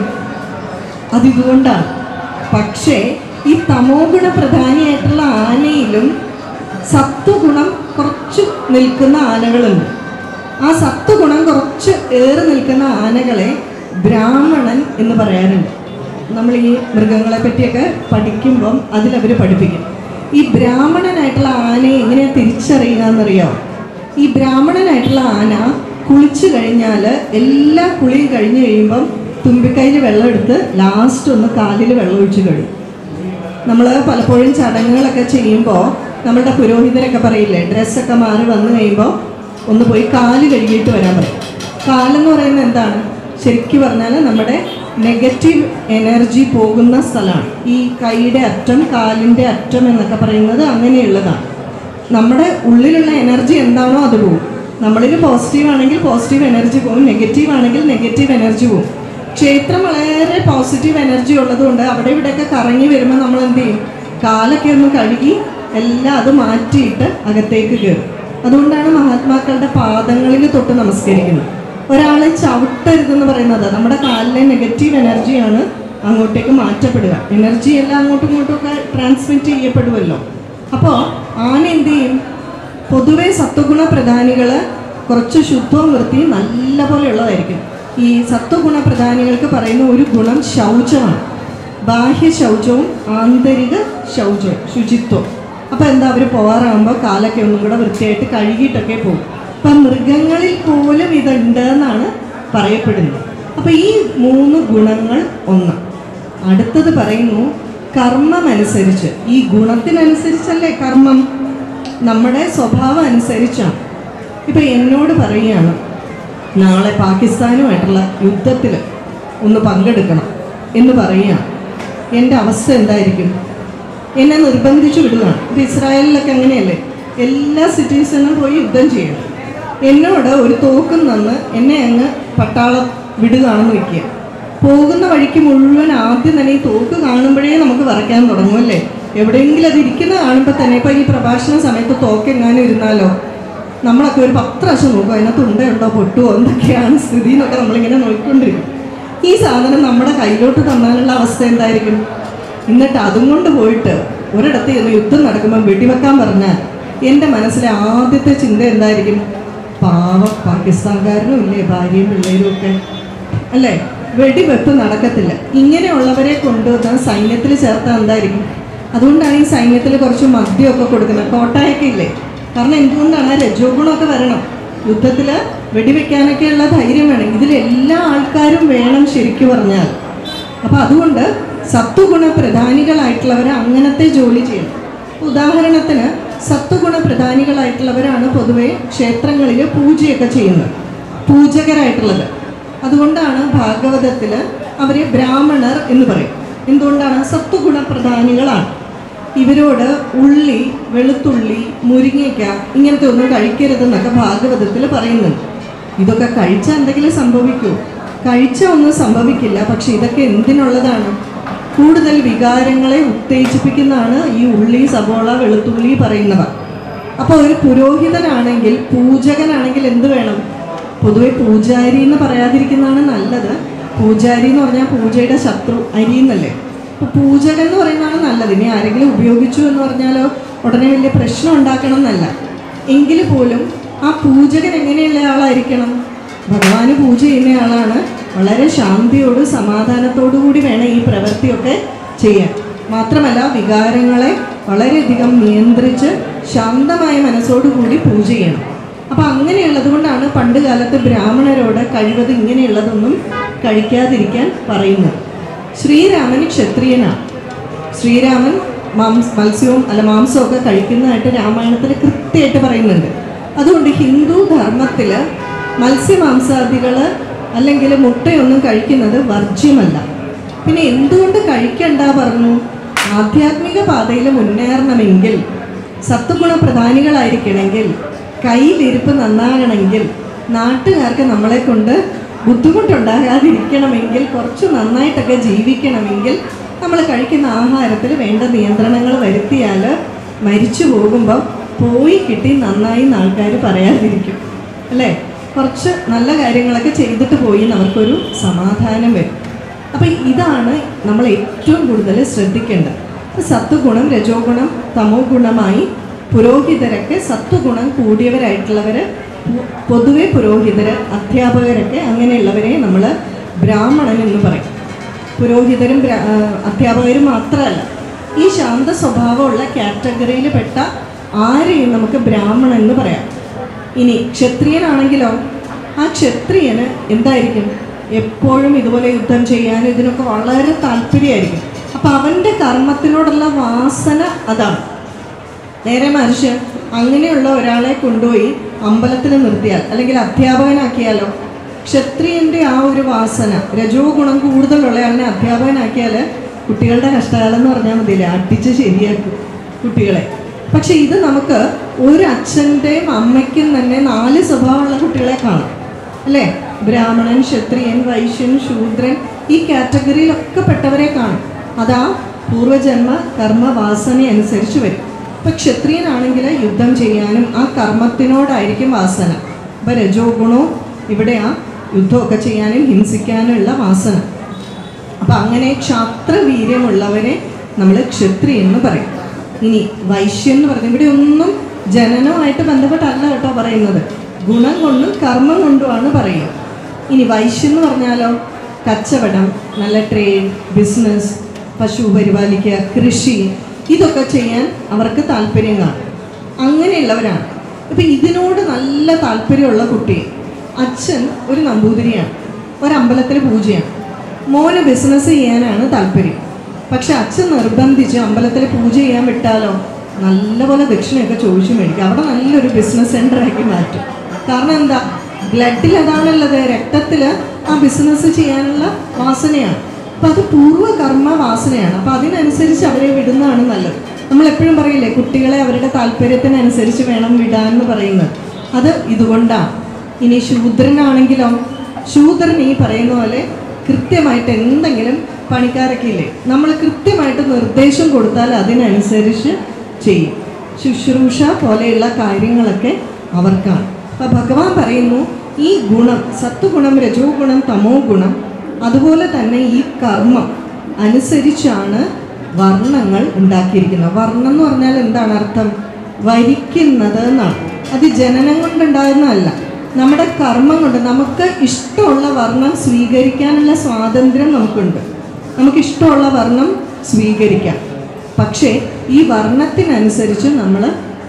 അതിതുകൊണ്ടാണ് പക്ഷേ ഈ തമോ ഗുണ പ്രധാനിയായിട്ടുള്ള ആനയിലും സത്വഗുണം കുറച്ച് നിൽക്കുന്ന ആനകളുണ്ട് ആ സത്വഗുണം കുറച്ച് ഏറി നിൽക്കുന്ന ആനകളെ ബ്രാഹ്മണൻ എന്ന് പറയാറുണ്ട് നമ്മൾ ഈ മൃഗങ്ങളെ പറ്റിയൊക്കെ പഠിക്കുമ്പം അതിലവർ പഠിപ്പിക്കും ഈ ബ്രാഹ്മണനായിട്ടുള്ള ആനയെ എങ്ങനെയാണ് തിരിച്ചറിയുക എന്നറിയാമോ ഈ ബ്രാഹ്മണനായിട്ടുള്ള ആന കുളിച്ചു കഴിഞ്ഞാൽ എല്ലാ കുളിയും കഴിഞ്ഞ് കഴിയുമ്പം തുമ്പിക്കൈയിൽ വെള്ളം എടുത്ത് ലാസ്റ്റ് ഒന്ന് കാലിൽ വെള്ളം ഒഴിച്ച് കഴിയും നമ്മൾ പലപ്പോഴും ചടങ്ങുകളൊക്കെ ചെയ്യുമ്പോൾ നമ്മളുടെ പുരോഹിതരൊക്കെ പറയില്ലേ ഡ്രസ്സൊക്കെ മാറി വന്നു കഴിയുമ്പോൾ ഒന്ന് പോയി കാല് കഴുകിയിട്ട് വരാൻ പറയും കാലെന്ന് പറയുന്നത് എന്താണ് ശരിക്കും പറഞ്ഞാൽ നമ്മുടെ നെഗറ്റീവ് എനർജി പോകുന്ന സ്ഥലമാണ് ഈ കൈയുടെ അറ്റം കാലിൻ്റെ അറ്റം എന്നൊക്കെ പറയുന്നത് അങ്ങനെയുള്ളതാണ് നമ്മുടെ ഉള്ളിലുള്ള എനർജി എന്താണോ അത് പോകും നമ്മളിൽ പോസിറ്റീവ് ആണെങ്കിൽ പോസിറ്റീവ് എനർജി പോകും നെഗറ്റീവ് ആണെങ്കിൽ നെഗറ്റീവ് എനർജി പോകും ക്ഷേത്രം വളരെ പോസിറ്റീവ് എനർജി ഉള്ളതുകൊണ്ട് അവിടെ ഇവിടെയൊക്കെ കറങ്ങി വരുമ്പോൾ നമ്മൾ എന്ത് ചെയ്യും കാലൊക്കെ ഒന്ന് കഴുകി എല്ലാം അത് മാറ്റിയിട്ട് അകത്തേക്ക് കയറും അതുകൊണ്ടാണ് മഹാത്മാക്കളുടെ പാദങ്ങളിൽ തൊട്ട് നമസ്കരിക്കുന്നത് ഒരാളെ ചവിട്ടരുതെന്ന് പറയുന്നത് നമ്മുടെ കാലിലെ നെഗറ്റീവ് എനർജിയാണ് അങ്ങോട്ടേക്ക് മാറ്റപ്പെടുക എനർജി എല്ലാം അങ്ങോട്ടും ഇങ്ങോട്ടും ഒക്കെ ട്രാൻസ്മിറ്റ് ചെയ്യപ്പെടുമല്ലോ അപ്പോൾ ആന എന്ത് ചെയ്യും പൊതുവെ സത്വഗുണ പ്രധാനികൾ കുറച്ച് ശുദ്ധവും വൃത്തിയും നല്ല പോലെ ഉള്ളതായിരിക്കും ഈ സത്വഗുണ പ്രധാനികൾക്ക് പറയുന്ന ഒരു ഗുണം ശൗചമാണ് ബാഹ്യ ശൗചവും ആന്തരിക ശൗചവും ശുചിത്വം അപ്പോൾ എന്താ അവർ പോകാറാകുമ്പോൾ കാലൊക്കെ ഒന്നും കൂടെ വൃത്തിയായിട്ട് കഴുകിയിട്ടൊക്കെ പോകും അപ്പം മൃഗങ്ങളിൽ പോലും ഇതുണ്ട് എന്നാണ് പറയപ്പെടുന്നത് അപ്പോൾ ഈ മൂന്ന് ഗുണങ്ങൾ ഒന്ന് അടുത്തത് പറയുന്നു കർമ്മം അനുസരിച്ച് ഈ ഗുണത്തിനനുസരിച്ചല്ലേ കർമ്മം നമ്മുടെ സ്വഭാവം അനുസരിച്ചാണ് ഇപ്പം എന്നോട് പറയുകയാണ് നാളെ പാകിസ്ഥാനുമായിട്ടുള്ള യുദ്ധത്തിൽ ഒന്ന് പങ്കെടുക്കണം എന്ന് പറയുകയാണ് എൻ്റെ അവസ്ഥ എന്തായിരിക്കും എന്നെ നിർബന്ധിച്ചു വിടുകയാണ് ഇപ്പം ഇസ്രായേലിലൊക്കെ അങ്ങനെയല്ലേ എല്ലാ സിറ്റീസനും പോയി യുദ്ധം ചെയ്യണം എന്നോട് ഒരു തോക്കും തന്ന് എന്നെ അങ്ങ് പട്ടാളം വിടുകയാണെന്ന് വെക്കുക പോകുന്ന വഴിക്ക് മുഴുവൻ ആദ്യം തന്നെ ഈ തോക്ക് കാണുമ്പോഴേ നമുക്ക് വരയ്ക്കാൻ തുടങ്ങും അല്ലേ എവിടെയെങ്കിലും അത് ഇരിക്കുന്നത് കാണുമ്പോൾ തന്നെ ഇപ്പം ഈ പ്രഭാഷണ സമയത്ത് തോക്കെങ്ങാനും ഇരുന്നാലോ നമ്മളൊക്കെ ഒരു പത്ത് പ്രാവശ്യം നോക്കും അതിനകത്ത് ഉണ്ടയുണ്ടോ പൊട്ടുമോ എന്തൊക്കെയാണ് സ്ഥിതി എന്നൊക്കെ നമ്മളിങ്ങനെ നോക്കിക്കൊണ്ടിരിക്കും ഈ സാധനം നമ്മുടെ കയ്യിലോട്ട് തന്നാലുള്ള അവസ്ഥ എന്തായിരിക്കും എന്നിട്ട് അതും കൊണ്ട് പോയിട്ട് ഒരിടത്ത് ചെന്ന് യുദ്ധം നടക്കുമ്പോൾ വെടിവെക്കാൻ പറഞ്ഞാൽ എൻ്റെ മനസ്സിലെ ആദ്യത്തെ ചിന്ത എന്തായിരിക്കും പാവം പാകിസ്ഥാൻകാരനും ഇല്ലേ ഭാര്യയും പിള്ളേരും ഒക്കെ അല്ലേ വെടിവെപ്പ് നടക്കത്തില്ല ഇങ്ങനെയുള്ളവരെ കൊണ്ടുവന്ന് സൈന്യത്തിൽ ചേർത്താൽ എന്തായിരിക്കും അതുകൊണ്ടാണ് ഈ സൈന്യത്തിൽ കുറച്ച് മദ്യമൊക്കെ കൊടുക്കുന്നത് കോട്ടായൊക്കെ ഇല്ലേ കാരണം എന്തുകൊണ്ടാണ് ആ രജോ ഗുണമൊക്കെ വരണം യുദ്ധത്തിൽ വെടിവെക്കാനൊക്കെയുള്ള ധൈര്യം വേണം ഇതിൽ എല്ലാ ആൾക്കാരും വേണം ശരിക്കു പറഞ്ഞാൽ അപ്പം അതുകൊണ്ട് സത്വഗുണ പ്രധാനികളായിട്ടുള്ളവർ അങ്ങനത്തെ ജോലി ചെയ്യണം ഉദാഹരണത്തിന് സത്വഗുണ പ്രധാനികളായിട്ടുള്ളവരാണ് പൊതുവെ ക്ഷേത്രങ്ങളിൽ പൂജയൊക്കെ ചെയ്യുന്നത് പൂജകരായിട്ടുള്ളത് അതുകൊണ്ടാണ് ഭാഗവതത്തിൽ അവരെ ബ്രാഹ്മണർ എന്ന് പറയും എന്തുകൊണ്ടാണ് സത്വഗുണ പ്രധാനികളാണ് ഇവരോട് ഉള്ളി വെളുത്തുള്ളി മുരിങ്ങയ്ക്ക ഇങ്ങനത്തെ ഒന്നും കഴിക്കരുതെന്നൊക്കെ ഭാഗവതത്തിൽ പറയുന്നുണ്ട് ഇതൊക്കെ കഴിച്ചാൽ എന്തെങ്കിലും സംഭവിക്കുമോ കഴിച്ചാൽ ഒന്നും സംഭവിക്കില്ല പക്ഷെ ഇതൊക്കെ എന്തിനുള്ളതാണ് കൂടുതൽ വികാരങ്ങളെ ഉത്തേജിപ്പിക്കുന്നതാണ് ഈ ഉള്ളി സബോള വെളുത്തുള്ളി പറയുന്നവ അപ്പോൾ ഒരു പുരോഹിതനാണെങ്കിൽ പൂജകനാണെങ്കിൽ എന്ത് വേണം പൊതുവെ പൂജാരി എന്ന് പറയാതിരിക്കുന്നതാണ് നല്ലത് പൂജാരി എന്ന് പറഞ്ഞാൽ പൂജയുടെ ശത്രു അരി എന്നല്ലേ അപ്പോൾ പൂജകൻ എന്ന് പറയുന്നതാണ് നല്ലത് ഇനി ആരെങ്കിലും ഉപയോഗിച്ചു എന്ന് പറഞ്ഞാലോ ഉടനെ വലിയ പ്രശ്നം ഉണ്ടാക്കണം എന്നല്ല എങ്കിൽ പോലും ആ പൂജകൻ എങ്ങനെയുള്ള ആളായിരിക്കണം ഭഗവാന് പൂജ ചെയ്യുന്ന ആളാണ് വളരെ ശാന്തിയോട് സമാധാനത്തോടു കൂടി വേണം ഈ പ്രവൃത്തിയൊക്കെ ചെയ്യാൻ മാത്രമല്ല വികാരങ്ങളെ വളരെയധികം നിയന്ത്രിച്ച് ശാന്തമായ മനസ്സോടുകൂടി പൂജ ചെയ്യണം അപ്പം അങ്ങനെയുള്ളത് കൊണ്ടാണ് പണ്ട് കാലത്ത് ബ്രാഹ്മണരോട് കഴിവത് ഇങ്ങനെയുള്ളതൊന്നും കഴിക്കാതിരിക്കാൻ പറയുന്നത് ശ്രീരാമൻ ക്ഷത്രിയനാണ് ശ്രീരാമൻ മാംസ് മത്സ്യവും അല്ല മാംസവും ഒക്കെ കഴിക്കുന്നതായിട്ട് രാമായണത്തിൽ കൃത്യമായിട്ട് പറയുന്നുണ്ട് അതുകൊണ്ട് ഹിന്ദു ധർമ്മത്തിൽ മത്സ്യമാംസാദികൾ അല്ലെങ്കിൽ മുട്ടയൊന്നും കഴിക്കുന്നത് വർജ്യമല്ല പിന്നെ എന്തുകൊണ്ട് കഴിക്കണ്ട പറഞ്ഞു ആധ്യാത്മിക പാതയിൽ മുന്നേറണമെങ്കിൽ സത്വഗുണ പ്രധാനികളായിരിക്കണമെങ്കിൽ കയ്യിലിരിപ്പ് നന്നാകണമെങ്കിൽ നാട്ടുകാർക്ക് നമ്മളെ കൊണ്ട് ബുദ്ധിമുട്ടുണ്ടാകാതിരിക്കണമെങ്കിൽ കുറച്ച് നന്നായിട്ടൊക്കെ ജീവിക്കണമെങ്കിൽ നമ്മൾ കഴിക്കുന്ന ആഹാരത്തിൽ വേണ്ട നിയന്ത്രണങ്ങൾ വരുത്തിയാൽ മരിച്ചു പോകുമ്പോൾ പോയി കിട്ടി നന്നായി എന്ന് ആൾക്കാർ പറയാതിരിക്കും അല്ലേ കുറച്ച് നല്ല കാര്യങ്ങളൊക്കെ ചെയ്തിട്ട് പോയി എന്ന് അവർക്കൊരു സമാധാനം വരും അപ്പം ഇതാണ് നമ്മൾ ഏറ്റവും കൂടുതൽ ശ്രദ്ധിക്കേണ്ടത് സത്വഗുണം രജോ ഗുണം തമോ ഗുണമായി പുരോഹിതരൊക്കെ സത്വഗുണം കൂടിയവരായിട്ടുള്ളവർ പൊതുവെ പുരോഹിതർ അധ്യാപകരൊക്കെ അങ്ങനെയുള്ളവരെ നമ്മൾ ബ്രാഹ്മണൻ എന്ന് പറയും പുരോഹിതരും ബ്രാ- ആ, അധ്യാപകരും മാത്രമല്ല ഈ ശാന്ത സ്വഭാവമുള്ള കാറ്റഗറിയിൽ പെട്ട ആരെയും നമുക്ക് ബ്രാഹ്മണൻ എന്ന് പറയാം ഇനി ക്ഷത്രിയനാണെങ്കിലോ ആ ക്ഷത്രിയന് എന്തായിരിക്കും എപ്പോഴും ഇതുപോലെ യുദ്ധം ചെയ്യാനും ഇതിനൊക്കെ വളരെ താല്പര്യമായിരിക്കും അപ്പം അവൻ്റെ കർമ്മത്തിനോടുള്ള വാസന അതാണ് നേരെ മറിച്ച് അങ്ങനെയുള്ള ഒരാളെ കൊണ്ടുപോയി അമ്പലത്തിൽ നിർത്തിയാൽ അല്ലെങ്കിൽ അധ്യാപകനാക്കിയാലോ ക്ഷത്രിയൻ്റെ ആ ഒരു വാസന രജോ ഗുണം കൂടുതലുള്ളയാളിനെ അധ്യാപകനാക്കിയാൽ കുട്ടികളുടെ കഷ്ടകാലം എന്ന് പറഞ്ഞാൽ മതിയില്ലേ അടിച്ച് ശരിയാക്കും കുട്ടികളെ പക്ഷെ ഇത് നമുക്ക് ഒരു അച്ഛൻ്റെയും അമ്മയ്ക്കും തന്നെ നാല് സ്വഭാവമുള്ള കുട്ടികളെ കാണാം അല്ലേ ബ്രാഹ്മണൻ ക്ഷത്രിയൻ വൈശ്യൻ ശൂദ്രൻ ഈ കാറ്റഗറിയിലൊക്കെ പെട്ടവരെ കാണും അതാ പൂർവജന്മ കർമ്മ വാസന അനുസരിച്ച് വരും ഇപ്പം ക്ഷത്രിയനാണെങ്കിൽ യുദ്ധം ചെയ്യാനും ആ കർമ്മത്തിനോടായിരിക്കും വാസന അപ്പം രജോ ഗുണവും ഇവിടെ ആ യുദ്ധമൊക്കെ ചെയ്യാനും ഹിംസിക്കാനുള്ള വാസന അപ്പം അങ്ങനെ ക്ഷാത്രവീര്യമുള്ളവരെ നമ്മൾ ക്ഷത്രിയ എന്ന് പറയും ഇനി വൈശ്യം എന്ന് പറയുന്നത് ഇവിടെ ഒന്നും ജനനവുമായിട്ട് ബന്ധപ്പെട്ടല്ല കേട്ടോ പറയുന്നത് ഗുണം കൊണ്ടും കർമ്മം കൊണ്ടുമാണ് പറയുക ഇനി വൈശ്യം എന്ന് പറഞ്ഞാലോ കച്ചവടം നല്ല ട്രേഡ് ബിസിനസ് പശു പരിപാലിക്കുക കൃഷി ഇതൊക്കെ ചെയ്യാൻ അവർക്ക് താല്പര്യം കാണും അങ്ങനെയുള്ളവരാണ് ഇപ്പം ഇതിനോട് നല്ല താല്പര്യമുള്ള കുട്ടി അച്ഛൻ ഒരു നമ്പൂതിരിയാണ് ഒരമ്പലത്തിൽ പൂജയാണ് മോന് ബിസിനസ് ചെയ്യാനാണ് താല്പര്യം പക്ഷെ അച്ഛൻ നിർബന്ധിച്ച് അമ്പലത്തിൽ പൂജ ചെയ്യാൻ വിട്ടാലോ നല്ലപോലെ ദക്ഷിണയൊക്കെ ചോദിച്ചു മേടിക്കും അവിടെ നല്ലൊരു ബിസിനസ് സെൻ്ററാക്കി മാറ്റും കാരണം എന്താ ബ്ലഡിൽ അതാണുള്ളത് രക്തത്തിൽ ആ ബിസിനസ് ചെയ്യാനുള്ള വാസനയാണ് അപ്പം അത് പൂർവ്വകർമ്മ വാസനയാണ് അപ്പം അതിനനുസരിച്ച് അവരെ വിടുന്നതാണ് നല്ലത് നമ്മൾ എപ്പോഴും പറയില്ലേ കുട്ടികളെ അവരുടെ താല്പര്യത്തിനനുസരിച്ച് വേണം വിടാൻ എന്ന് പറയുന്നത് അത് ഇതുകൊണ്ടാണ് ഇനി ശൂദ്രനാണെങ്കിലോ ശൂദ്രൻ ഈ പറയുന്ന പോലെ കൃത്യമായിട്ട് എന്തെങ്കിലും പണിക്കാരൊക്കെ ഇല്ലേ നമ്മൾ കൃത്യമായിട്ട് നിർദ്ദേശം കൊടുത്താൽ അതിനനുസരിച്ച് ചെയ്യും ശുശ്രൂഷ പോലെയുള്ള കാര്യങ്ങളൊക്കെ അവർക്കാണ് അപ്പം ഭഗവാൻ പറയുന്നു ഈ ഗുണം സത്വഗുണം രജോ ഗുണം തമോ ഗുണം അതുപോലെ തന്നെ ഈ കർമ്മം അനുസരിച്ചാണ് വർണ്ണങ്ങൾ ഉണ്ടാക്കിയിരിക്കുന്നത് വർണ്ണം എന്ന് പറഞ്ഞാൽ എന്താണ് അർത്ഥം വരിക്കുന്നത് എന്നാണ് അത് ജനനം കൊണ്ടുണ്ടാകുന്നതല്ല നമ്മുടെ കർമ്മം കൊണ്ട് നമുക്ക് ഇഷ്ടമുള്ള വർണ്ണം സ്വീകരിക്കാനുള്ള സ്വാതന്ത്ര്യം നമുക്കുണ്ട് നമുക്ക് ഇഷ്ടമുള്ള വർണ്ണം സ്വീകരിക്കാം പക്ഷേ ഈ വർണ്ണത്തിനനുസരിച്ച് നമ്മൾ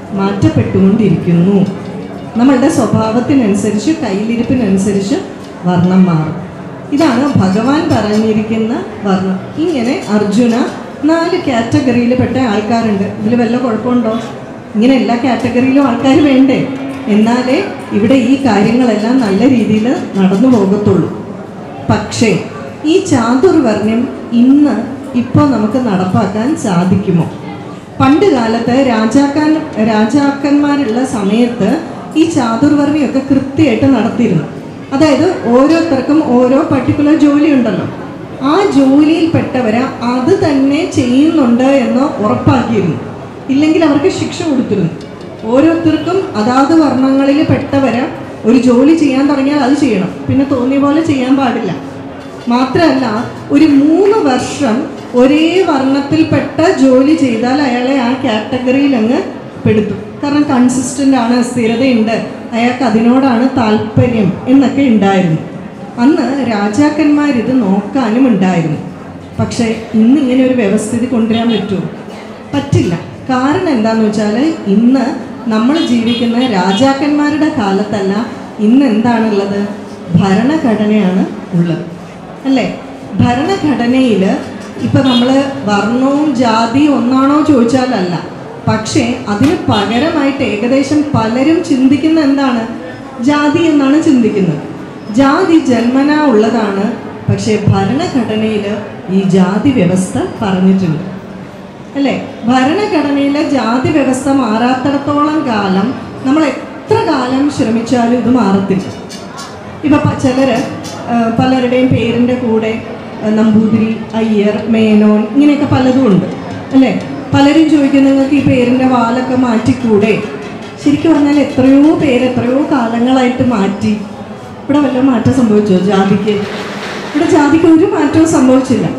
മാറ്റപ്പെട്ടുകൊണ്ടിരിക്കുന്നു നമ്മളുടെ സ്വഭാവത്തിനനുസരിച്ച് കയ്യിലിരിപ്പിനനുസരിച്ച് വർണ്ണം മാറും ഇതാണ് ഭഗവാൻ പറഞ്ഞിരിക്കുന്ന വർണ്ണം ഇങ്ങനെ അർജുന നാല് കാറ്റഗറിയിൽ പെട്ട ആൾക്കാരുണ്ട് ഇതിൽ വല്ല കുഴപ്പമുണ്ടോ ഇങ്ങനെ എല്ലാ കാറ്റഗറിയിലും ആൾക്കാർ വേണ്ടേ എന്നാലേ ഇവിടെ ഈ കാര്യങ്ങളെല്ലാം നല്ല രീതിയിൽ നടന്നു പോകത്തുള്ളൂ പക്ഷേ ഈ ചാതുർവർണ്ണ്യം ഇന്ന് ഇപ്പോൾ നമുക്ക് നടപ്പാക്കാൻ സാധിക്കുമോ പണ്ട് കാലത്ത് രാജാക്കൻ രാജാക്കന്മാരുള്ള സമയത്ത് ഈ ചാതുർവർണ്ണയൊക്കെ കൃത്യമായിട്ട് നടത്തിയിരുന്നു അതായത് ഓരോരുത്തർക്കും ഓരോ പർട്ടിക്കുലർ ജോലി ഉണ്ടല്ലോ ആ ജോലിയിൽപ്പെട്ടവരെ അത് തന്നെ ചെയ്യുന്നുണ്ട് എന്ന് ഉറപ്പാക്കിയിരുന്നു ഇല്ലെങ്കിൽ അവർക്ക് ശിക്ഷ കൊടുത്തിരുന്നു ഓരോരുത്തർക്കും അതാത് വർണ്ണങ്ങളിൽ പെട്ടവരെ ഒരു ജോലി ചെയ്യാൻ തുടങ്ങിയാൽ അത് ചെയ്യണം പിന്നെ തോന്നിയ പോലെ ചെയ്യാൻ പാടില്ല മാത്രമല്ല ഒരു മൂന്ന് വർഷം ഒരേ വർണ്ണത്തിൽപ്പെട്ട ജോലി ചെയ്താൽ അയാളെ ആ കാറ്റഗറിയിൽ അങ്ങ് പെടുത്തും കാരണം കൺസിസ്റ്റൻ്റ് ആണ് സ്ഥിരതയുണ്ട് അയാൾക്ക് അതിനോടാണ് താല്പര്യം എന്നൊക്കെ ഉണ്ടായിരുന്നു അന്ന് രാജാക്കന്മാരിത് നോക്കാനും ഉണ്ടായിരുന്നു പക്ഷേ ഇന്ന് ഇങ്ങനെ ഒരു വ്യവസ്ഥിതി കൊണ്ടുവരാൻ പറ്റുമോ പറ്റില്ല കാരണം എന്താന്ന് വെച്ചാൽ ഇന്ന് നമ്മൾ ജീവിക്കുന്ന രാജാക്കന്മാരുടെ കാലത്തല്ല ഇന്ന് എന്താണുള്ളത് ഭരണഘടനയാണ് ഉള്ളത് അല്ലേ ഭരണഘടനയിൽ ഇപ്പം നമ്മൾ വർണ്ണവും ജാതിയും ഒന്നാണോ ചോദിച്ചാലല്ല പക്ഷേ അതിന് പകരമായിട്ട് ഏകദേശം പലരും ചിന്തിക്കുന്ന എന്താണ് ജാതി എന്നാണ് ചിന്തിക്കുന്നത് ജാതി ജന്മനാ ഉള്ളതാണ് പക്ഷേ ഭരണഘടനയിൽ ഈ ജാതി വ്യവസ്ഥ പറഞ്ഞിട്ടുണ്ട് അല്ലേ ഭരണഘടനയിലെ ജാതി വ്യവസ്ഥ മാറാത്തിടത്തോളം കാലം നമ്മൾ എത്ര കാലം ശ്രമിച്ചാലും ഇത് മാറത്തില്ല ഇപ്പം ചിലർ പലരുടെയും പേരിൻ്റെ കൂടെ ആ, നമ്പൂതിരി അയ്യർ മേനോൻ ഇങ്ങനെയൊക്കെ പലതും ഉണ്ട് അല്ലേ പലരും ചോദിക്കും നിങ്ങൾക്ക് ഈ പേരിൻ്റെ വാലൊക്കെ മാറ്റിക്കൂടെ ശരിക്കും പറഞ്ഞാൽ എത്രയോ പേര് എത്രയോ കാലങ്ങളായിട്ട് മാറ്റി ഇവിടെ വല്ല മാറ്റം സംഭവിച്ചോ ജാതിക്ക് ഇവിടെ ജാതിക്ക് ഒരു മാറ്റവും സംഭവിച്ചില്ല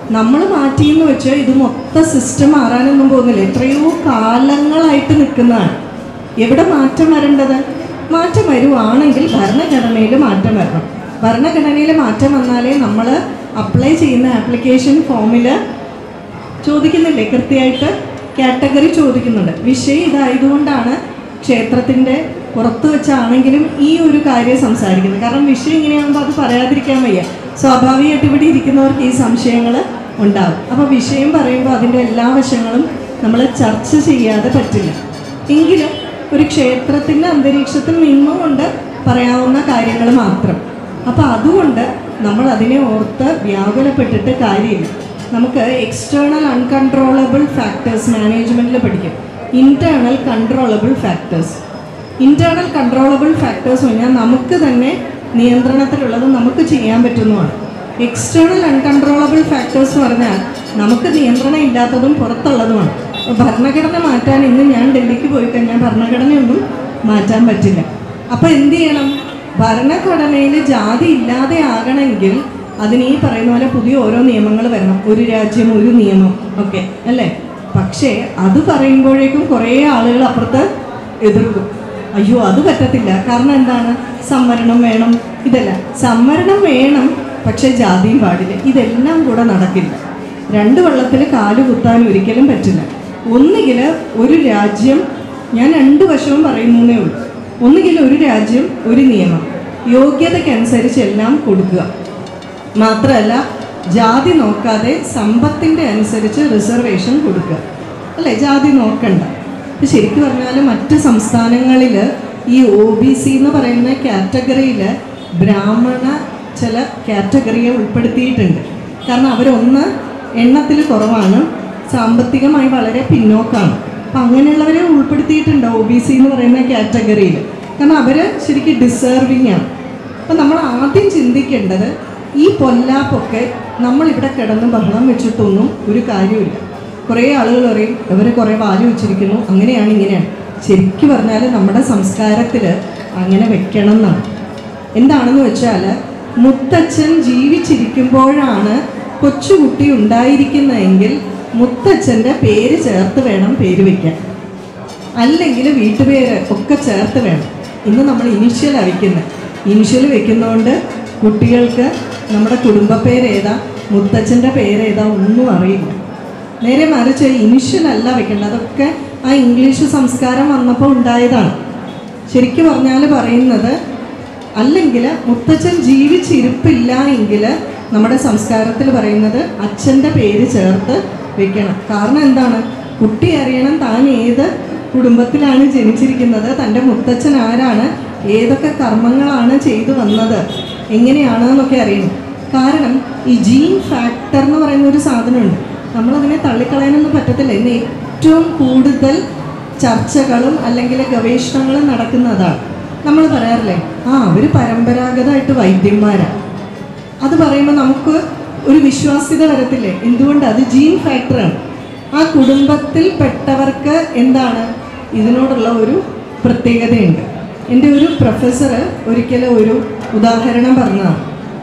നമ്മൾ മാറ്റിയെന്ന് വെച്ച് ഇത് മൊത്തം സിസ്റ്റം മാറാനൊന്നും പോകുന്നില്ല എത്രയോ കാലങ്ങളായിട്ട് നിൽക്കുന്നതാണ് എവിടെ മാറ്റം വരേണ്ടത് മാറ്റം വരുവാണെങ്കിൽ ഭരണഘടനയിൽ മാറ്റം വരണം ഭരണഘടനയിൽ മാറ്റം വന്നാലേ നമ്മൾ അപ്ലൈ ചെയ്യുന്ന ആപ്ലിക്കേഷൻ ഫോമിൽ ചോദിക്കുന്നില്ലേ കൃത്യമായിട്ട് കാറ്റഗറി ചോദിക്കുന്നുണ്ട് വിഷയം ഇതായതുകൊണ്ടാണ് ക്ഷേത്രത്തിൻ്റെ പുറത്ത് വെച്ചാണെങ്കിലും ഈ ഒരു കാര്യം സംസാരിക്കുന്നത് കാരണം വിഷയം ഇങ്ങനെയാകുമ്പോൾ അത് പറയാതിരിക്കാൻ വയ്യ സ്വാഭാവികമായിട്ട് ഇവിടെ ഇരിക്കുന്നവർക്ക് ഈ സംശയങ്ങൾ ഉണ്ടാകും അപ്പോൾ വിഷയം പറയുമ്പോൾ അതിൻ്റെ എല്ലാ വശങ്ങളും നമ്മൾ ചർച്ച ചെയ്യാതെ പറ്റില്ല എങ്കിലും ഒരു ക്ഷേത്രത്തിൻ്റെ അന്തരീക്ഷത്തിൽ നിന്നുകൊണ്ട് പറയാവുന്ന കാര്യങ്ങൾ മാത്രം അപ്പോൾ അതുകൊണ്ട് നമ്മൾ അതിനെ ഓർത്ത് വ്യാകുലപ്പെട്ടിട്ട് കാര്യമില്ല നമുക്ക് എക്സ്റ്റേണൽ അൺകൺട്രോളബിൾ ഫാക്ടേഴ്സ് മാനേജ്മെൻറ്റിൽ പഠിക്കും internal controllable factors internal controllable factors പറഞ്ഞാൽ നമുക്ക് തന്നെ നിയന്ത്രണത്തിലുള്ളത് നമുക്ക് ചെയ്യാൻ പറ്റുന്നതാണ് എക്സ്റ്റേണൽ അൺകൺട്രോളബിൾ ഫാക്ടേഴ്സ് പറഞ്ഞാൽ നമുക്ക് നിയന്ത്രണം ഇല്ലാത്തതും പുറത്തുള്ളതുമാണ് അപ്പോൾ ഭരണഘടന മാറ്റാൻ ഇന്ന് ഞാൻ ഡൽഹിക്ക് പോയി കഴിഞ്ഞാൽ ഭരണഘടനയൊന്നും മാറ്റാൻ പറ്റില്ല അപ്പോൾ എന്ത് ചെയ്യണം ഭരണഘടനയിൽ ജാതി ഇല്ലാതെ ആകണമെങ്കിൽ അതിന് ഈ പറയുന്ന പോലെ പുതിയ ഓരോ നിയമങ്ങൾ വരണം ഒരു രാജ്യം ഒരു നിയമം ഒക്കെ അല്ലേ പക്ഷേ അത് പറയുമ്പോഴേക്കും കുറേ ആളുകൾ അപ്പുറത്ത് എതിർക്കും അയ്യോ അത് പറ്റത്തില്ല കാരണം എന്താണ് സംവരണം വേണം ഇതല്ല സംവരണം വേണം പക്ഷേ ജാതിയും പാടില്ല ഇതെല്ലാം കൂടെ നടക്കില്ല രണ്ട് വെള്ളത്തിൽ കാല് കുത്താൻ ഒരിക്കലും പറ്റില്ല ഒന്നുകിൽ ഒരു രാജ്യം ഞാൻ രണ്ട് വശവും പറയുന്നേ ഉള്ളൂ ഒന്നുകിൽ ഒരു രാജ്യം ഒരു നിയമം യോഗ്യതയ്ക്കനുസരിച്ച് എല്ലാം കൊടുക്കുക മാത്രമല്ല ജാതി നോക്കാതെ സമ്പത്തിൻ്റെ അനുസരിച്ച് റിസർവേഷൻ കൊടുക്കുക അല്ലേ ജാതി നോക്കണ്ട ഇപ്പം ശരിക്കും പറഞ്ഞാൽ മറ്റ് സംസ്ഥാനങ്ങളിൽ ഈ ഒ ബി സി എന്ന് പറയുന്ന കാറ്റഗറിയിൽ ബ്രാഹ്മണ ചില കാറ്റഗറിയെ ഉൾപ്പെടുത്തിയിട്ടുണ്ട് കാരണം അവരൊന്ന് എണ്ണത്തിൽ കുറവാണ് സാമ്പത്തികമായി വളരെ പിന്നോക്കാണ് അപ്പം അങ്ങനെയുള്ളവരെ ഉൾപ്പെടുത്തിയിട്ടുണ്ട് ഒ ബി സി എന്ന് പറയുന്ന കാറ്റഗറിയിൽ കാരണം അവർ ശരിക്കും ഡിസേർവിങ് ആണ് അപ്പം നമ്മൾ ആദ്യം ചിന്തിക്കേണ്ടത് ഈ പൊല്ലാപ്പൊക്കെ നമ്മളിവിടെ കിടന്ന് ബഹളം വെച്ചിട്ടൊന്നും ഒരു കാര്യമില്ല കുറേ ആളുകൾ പറയും ഇവർ കുറേ വാല് വെച്ചിരിക്കുന്നു അങ്ങനെയാണ് ഇങ്ങനെയാണ് ശരിക്കും പറഞ്ഞാൽ നമ്മുടെ സംസ്കാരത്തിൽ അങ്ങനെ വെക്കണം എന്നാണ് എന്താണെന്ന് വെച്ചാൽ മുത്തച്ഛൻ ജീവിച്ചിരിക്കുമ്പോഴാണ് കൊച്ചുകുട്ടി ഉണ്ടായിരിക്കുന്നതെങ്കിൽ മുത്തച്ഛൻ്റെ പേര് ചേർത്ത് വേണം പേര് വയ്ക്കാൻ അല്ലെങ്കിൽ വീട്ടുപേര് ഒക്കെ ചേർത്ത് വേണം ഇന്ന് നമ്മൾ ഇനിഷ്യൽ വയ്ക്കുന്നത് ഇനിഷ്യൽ വെക്കുന്നതുകൊണ്ട് കുട്ടികൾക്ക് നമ്മുടെ കുടുംബ പേര് ഏതാ മുത്തച്ഛൻ്റെ പേര് ഏതാ ഒന്നും അറിയില്ല നേരെ മറിച്ച് ഇനിഷ്യൽ അല്ല വെക്കേണ്ടത് അതൊക്കെ ആ ഇംഗ്ലീഷ് സംസ്കാരം വന്നപ്പോൾ ഉണ്ടായതാണ് ശരിക്കും പറഞ്ഞാൽ പറയുന്നത് അല്ലെങ്കിൽ മുത്തച്ഛൻ ജീവിച്ചിരിപ്പില്ല എങ്കിൽ നമ്മുടെ സംസ്കാരത്തിൽ പറയുന്നത് അച്ഛൻ്റെ പേര് ചേർത്ത് വെക്കണം കാരണം എന്താണ് കുട്ടി അറിയണം താൻ ഏത് കുടുംബത്തിലാണ് ജനിച്ചിരിക്കുന്നത് തൻ്റെ മുത്തച്ഛൻ ആരാണ് ഏതൊക്കെ കർമ്മങ്ങളാണ് ചെയ്തു വന്നത് എങ്ങനെയാണ് എന്നൊക്കെ അറിയണം കാരണം ഈ ജീൻ ഫാക്ടർ എന്ന് പറയുന്ന ഒരു സാധനമുണ്ട് നമ്മളതിനെ തള്ളിക്കളയാനൊന്നും പറ്റത്തില്ല ഇന്ന് ഏറ്റവും കൂടുതൽ ചർച്ചകളും അല്ലെങ്കിൽ ഗവേഷണങ്ങളും നടക്കുന്നതാണ് നമ്മൾ പറയാറില്ലേ ആ അവർ പരമ്പരാഗതമായിട്ട് വൈദ്യന്മാരാണ് അത് പറയുമ്പോൾ നമുക്ക് ഒരു വിശ്വാസ്യത വരത്തില്ലേ എന്തുകൊണ്ട് അത് ജീൻ ഫാക്ടറാണ് ആ കുടുംബത്തിൽപ്പെട്ടവർക്ക് എന്താണ് ഇതിനോടുള്ള ഒരു പ്രത്യേകതയുണ്ട് എൻ്റെ ഒരു പ്രൊഫസർ ഒരിക്കൽ ഒരു ഉദാഹരണം പറഞ്ഞതാണ്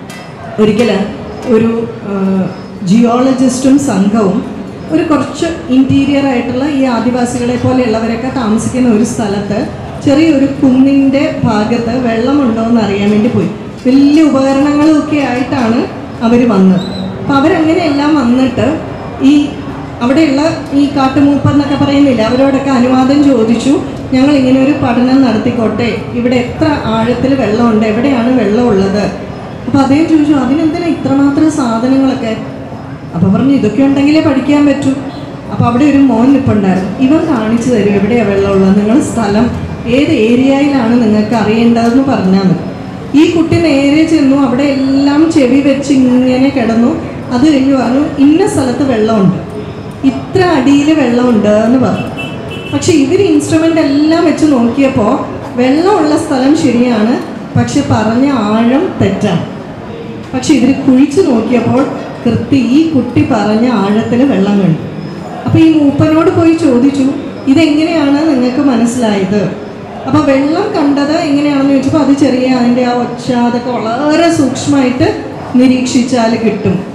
ഒരിക്കൽ ഒരു ജിയോളജിസ്റ്റും സംഘവും ഒരു കുറച്ച് ഇൻറ്റീരിയർ ആയിട്ടുള്ള ഈ ആദിവാസികളെ പോലെയുള്ളവരൊക്കെ താമസിക്കുന്ന ഒരു സ്ഥലത്ത് ചെറിയൊരു കുന്നിൻ്റെ ഭാഗത്ത് വെള്ളമുണ്ടോ എന്ന് അറിയാൻ വേണ്ടി പോയി വലിയ ഉപകരണങ്ങളും ഒക്കെ ആയിട്ടാണ് അവർ വന്നത് അപ്പം അവരങ്ങനെയെല്ലാം വന്നിട്ട് ഈ അവിടെയുള്ള ഈ കാട്ടുമൂപ്പ എന്നൊക്കെ പറയുന്നില്ല അവരോടൊക്കെ അനുവാദം ചോദിച്ചു ഞങ്ങൾ ഇങ്ങനെ ഒരു പഠനം നടത്തിക്കോട്ടെ ഇവിടെ എത്ര ആഴത്തിൽ വെള്ളമുണ്ട് എവിടെയാണ് വെള്ളമുള്ളത് അപ്പോൾ അദ്ദേഹം ചോദിച്ചു അതിനെന്തിനാ ഇത്രമാത്രം സാധനങ്ങളൊക്കെ അപ്പോൾ പറഞ്ഞു ഇതൊക്കെ ഉണ്ടെങ്കിലേ പഠിക്കാൻ പറ്റൂ അപ്പോൾ അവിടെ ഒരു മോൻ നിൽപ്പുണ്ടായിരുന്നു ഇവൻ കാണിച്ചു തരും എവിടെയാണ് വെള്ളമുള്ളത് നിങ്ങൾ സ്ഥലം ഏത് ഏരിയയിലാണ് നിങ്ങൾക്ക് അറിയേണ്ടതെന്ന് പറഞ്ഞാൽ മതി ഈ കുട്ടി നേരെ ചെന്നു അവിടെ എല്ലാം ചെവി വെച്ച് ഇങ്ങനെ കിടന്നു അത് കഴിഞ്ഞ് പറഞ്ഞു ഇന്ന സ്ഥലത്ത് വെള്ളമുണ്ട് ഇത്ര അടിയിൽ വെള്ളമുണ്ട് എന്ന് പറഞ്ഞു പക്ഷെ ഇവർ ഇൻസ്ട്രുമെൻ്റ് എല്ലാം വെച്ച് നോക്കിയപ്പോൾ വെള്ളമുള്ള സ്ഥലം ശരിയാണ് പക്ഷെ പറഞ്ഞ ആഴം തെറ്റാണ് പക്ഷെ ഇവർ കുഴിച്ചു നോക്കിയപ്പോൾ കൃത്യ ഈ കുട്ടി പറഞ്ഞ ആഴത്തിൽ വെള്ളം കണ്ടു അപ്പോൾ ഈ മൂപ്പനോട് പോയി ചോദിച്ചു ഇതെങ്ങനെയാണ് നിങ്ങൾക്ക് മനസ്സിലായത് അപ്പോൾ വെള്ളം കണ്ടത് എങ്ങനെയാണെന്ന് ചോദിച്ചപ്പോൾ അത് ചെറിയ അതിൻ്റെ ആ ഒച്ച അതൊക്കെ വളരെ സൂക്ഷ്മമായിട്ട് നിരീക്ഷിച്ചാൽ കിട്ടും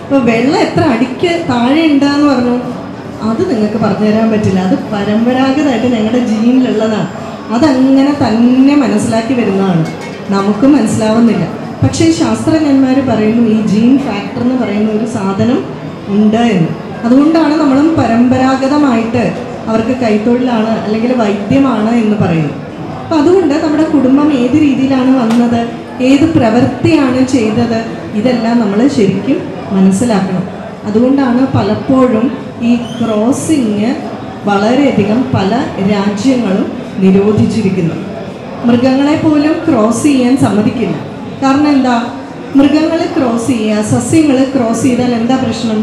അപ്പോൾ വെള്ളം എത്ര അടിക്ക് താഴെ ഉണ്ടെന്ന് പറഞ്ഞു അത് നിങ്ങൾക്ക് പറഞ്ഞു തരാൻ പറ്റില്ല അത് പരമ്പരാഗതമായിട്ട് ഞങ്ങളുടെ ജീനിലുള്ളതാണ് അതങ്ങനെ തന്നെ മനസ്സിലാക്കി വരുന്നതാണ് നമുക്കും മനസ്സിലാവുന്നില്ല പക്ഷേ ശാസ്ത്രജ്ഞന്മാർ പറയുന്നു ഈ ജീൻ ഫാക്ടർ എന്ന് പറയുന്ന ഒരു സാധനം ഉണ്ട് എന്ന് അതുകൊണ്ടാണ് നമ്മളും പരമ്പരാഗതമായിട്ട് അവർക്ക് കൈത്തൊഴിലാണ് അല്ലെങ്കിൽ വൈദ്യമാണ് എന്ന് പറയുന്നത് അപ്പം അതുകൊണ്ട് നമ്മുടെ കുടുംബം ഏത് രീതിയിലാണ് വന്നത് ഏത് പ്രവൃത്തിയാണ് ചെയ്തത് ഇതെല്ലാം നമ്മൾ ശരിക്കും മനസ്സിലാക്കണം അതുകൊണ്ടാണ് പലപ്പോഴും ഈ ക്രോസിങ് വളരെയധികം പല രാജ്യങ്ങളും നിരോധിച്ചിരിക്കുന്നത് മൃഗങ്ങളെ പോലും ക്രോസ് ചെയ്യാൻ സമ്മതിക്കില്ല കാരണം എന്താ മൃഗങ്ങൾ ക്രോസ് ചെയ്യുക സസ്യങ്ങൾ ക്രോസ് ചെയ്താൽ എന്താ പ്രശ്നം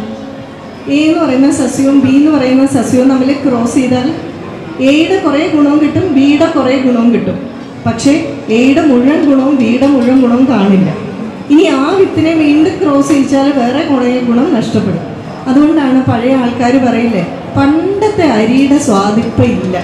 എ എന്ന് പറയുന്ന സസ്യവും ബി എന്ന് പറയുന്ന സസ്യവും തമ്മിൽ ക്രോസ് ചെയ്താൽ എയുടെ കുറേ ഗുണവും കിട്ടും ബിയുടെ കുറേ ഗുണവും കിട്ടും പക്ഷേ എയുടെ മുഴുവൻ ഗുണവും ബിയുടെ മുഴുവൻ ഗുണവും കാണില്ല ഇനി ആ വിത്തിനെ വീണ്ടും ക്രോസ് ചെയ്യിച്ചാൽ വേറെ കുറേ ഗുണം നഷ്ടപ്പെടും അതുകൊണ്ടാണ് പഴയ ആൾക്കാർ പറയില്ലേ പണ്ടത്തെ അരിയുടെ സ്വാദിപ്പം ഇല്ല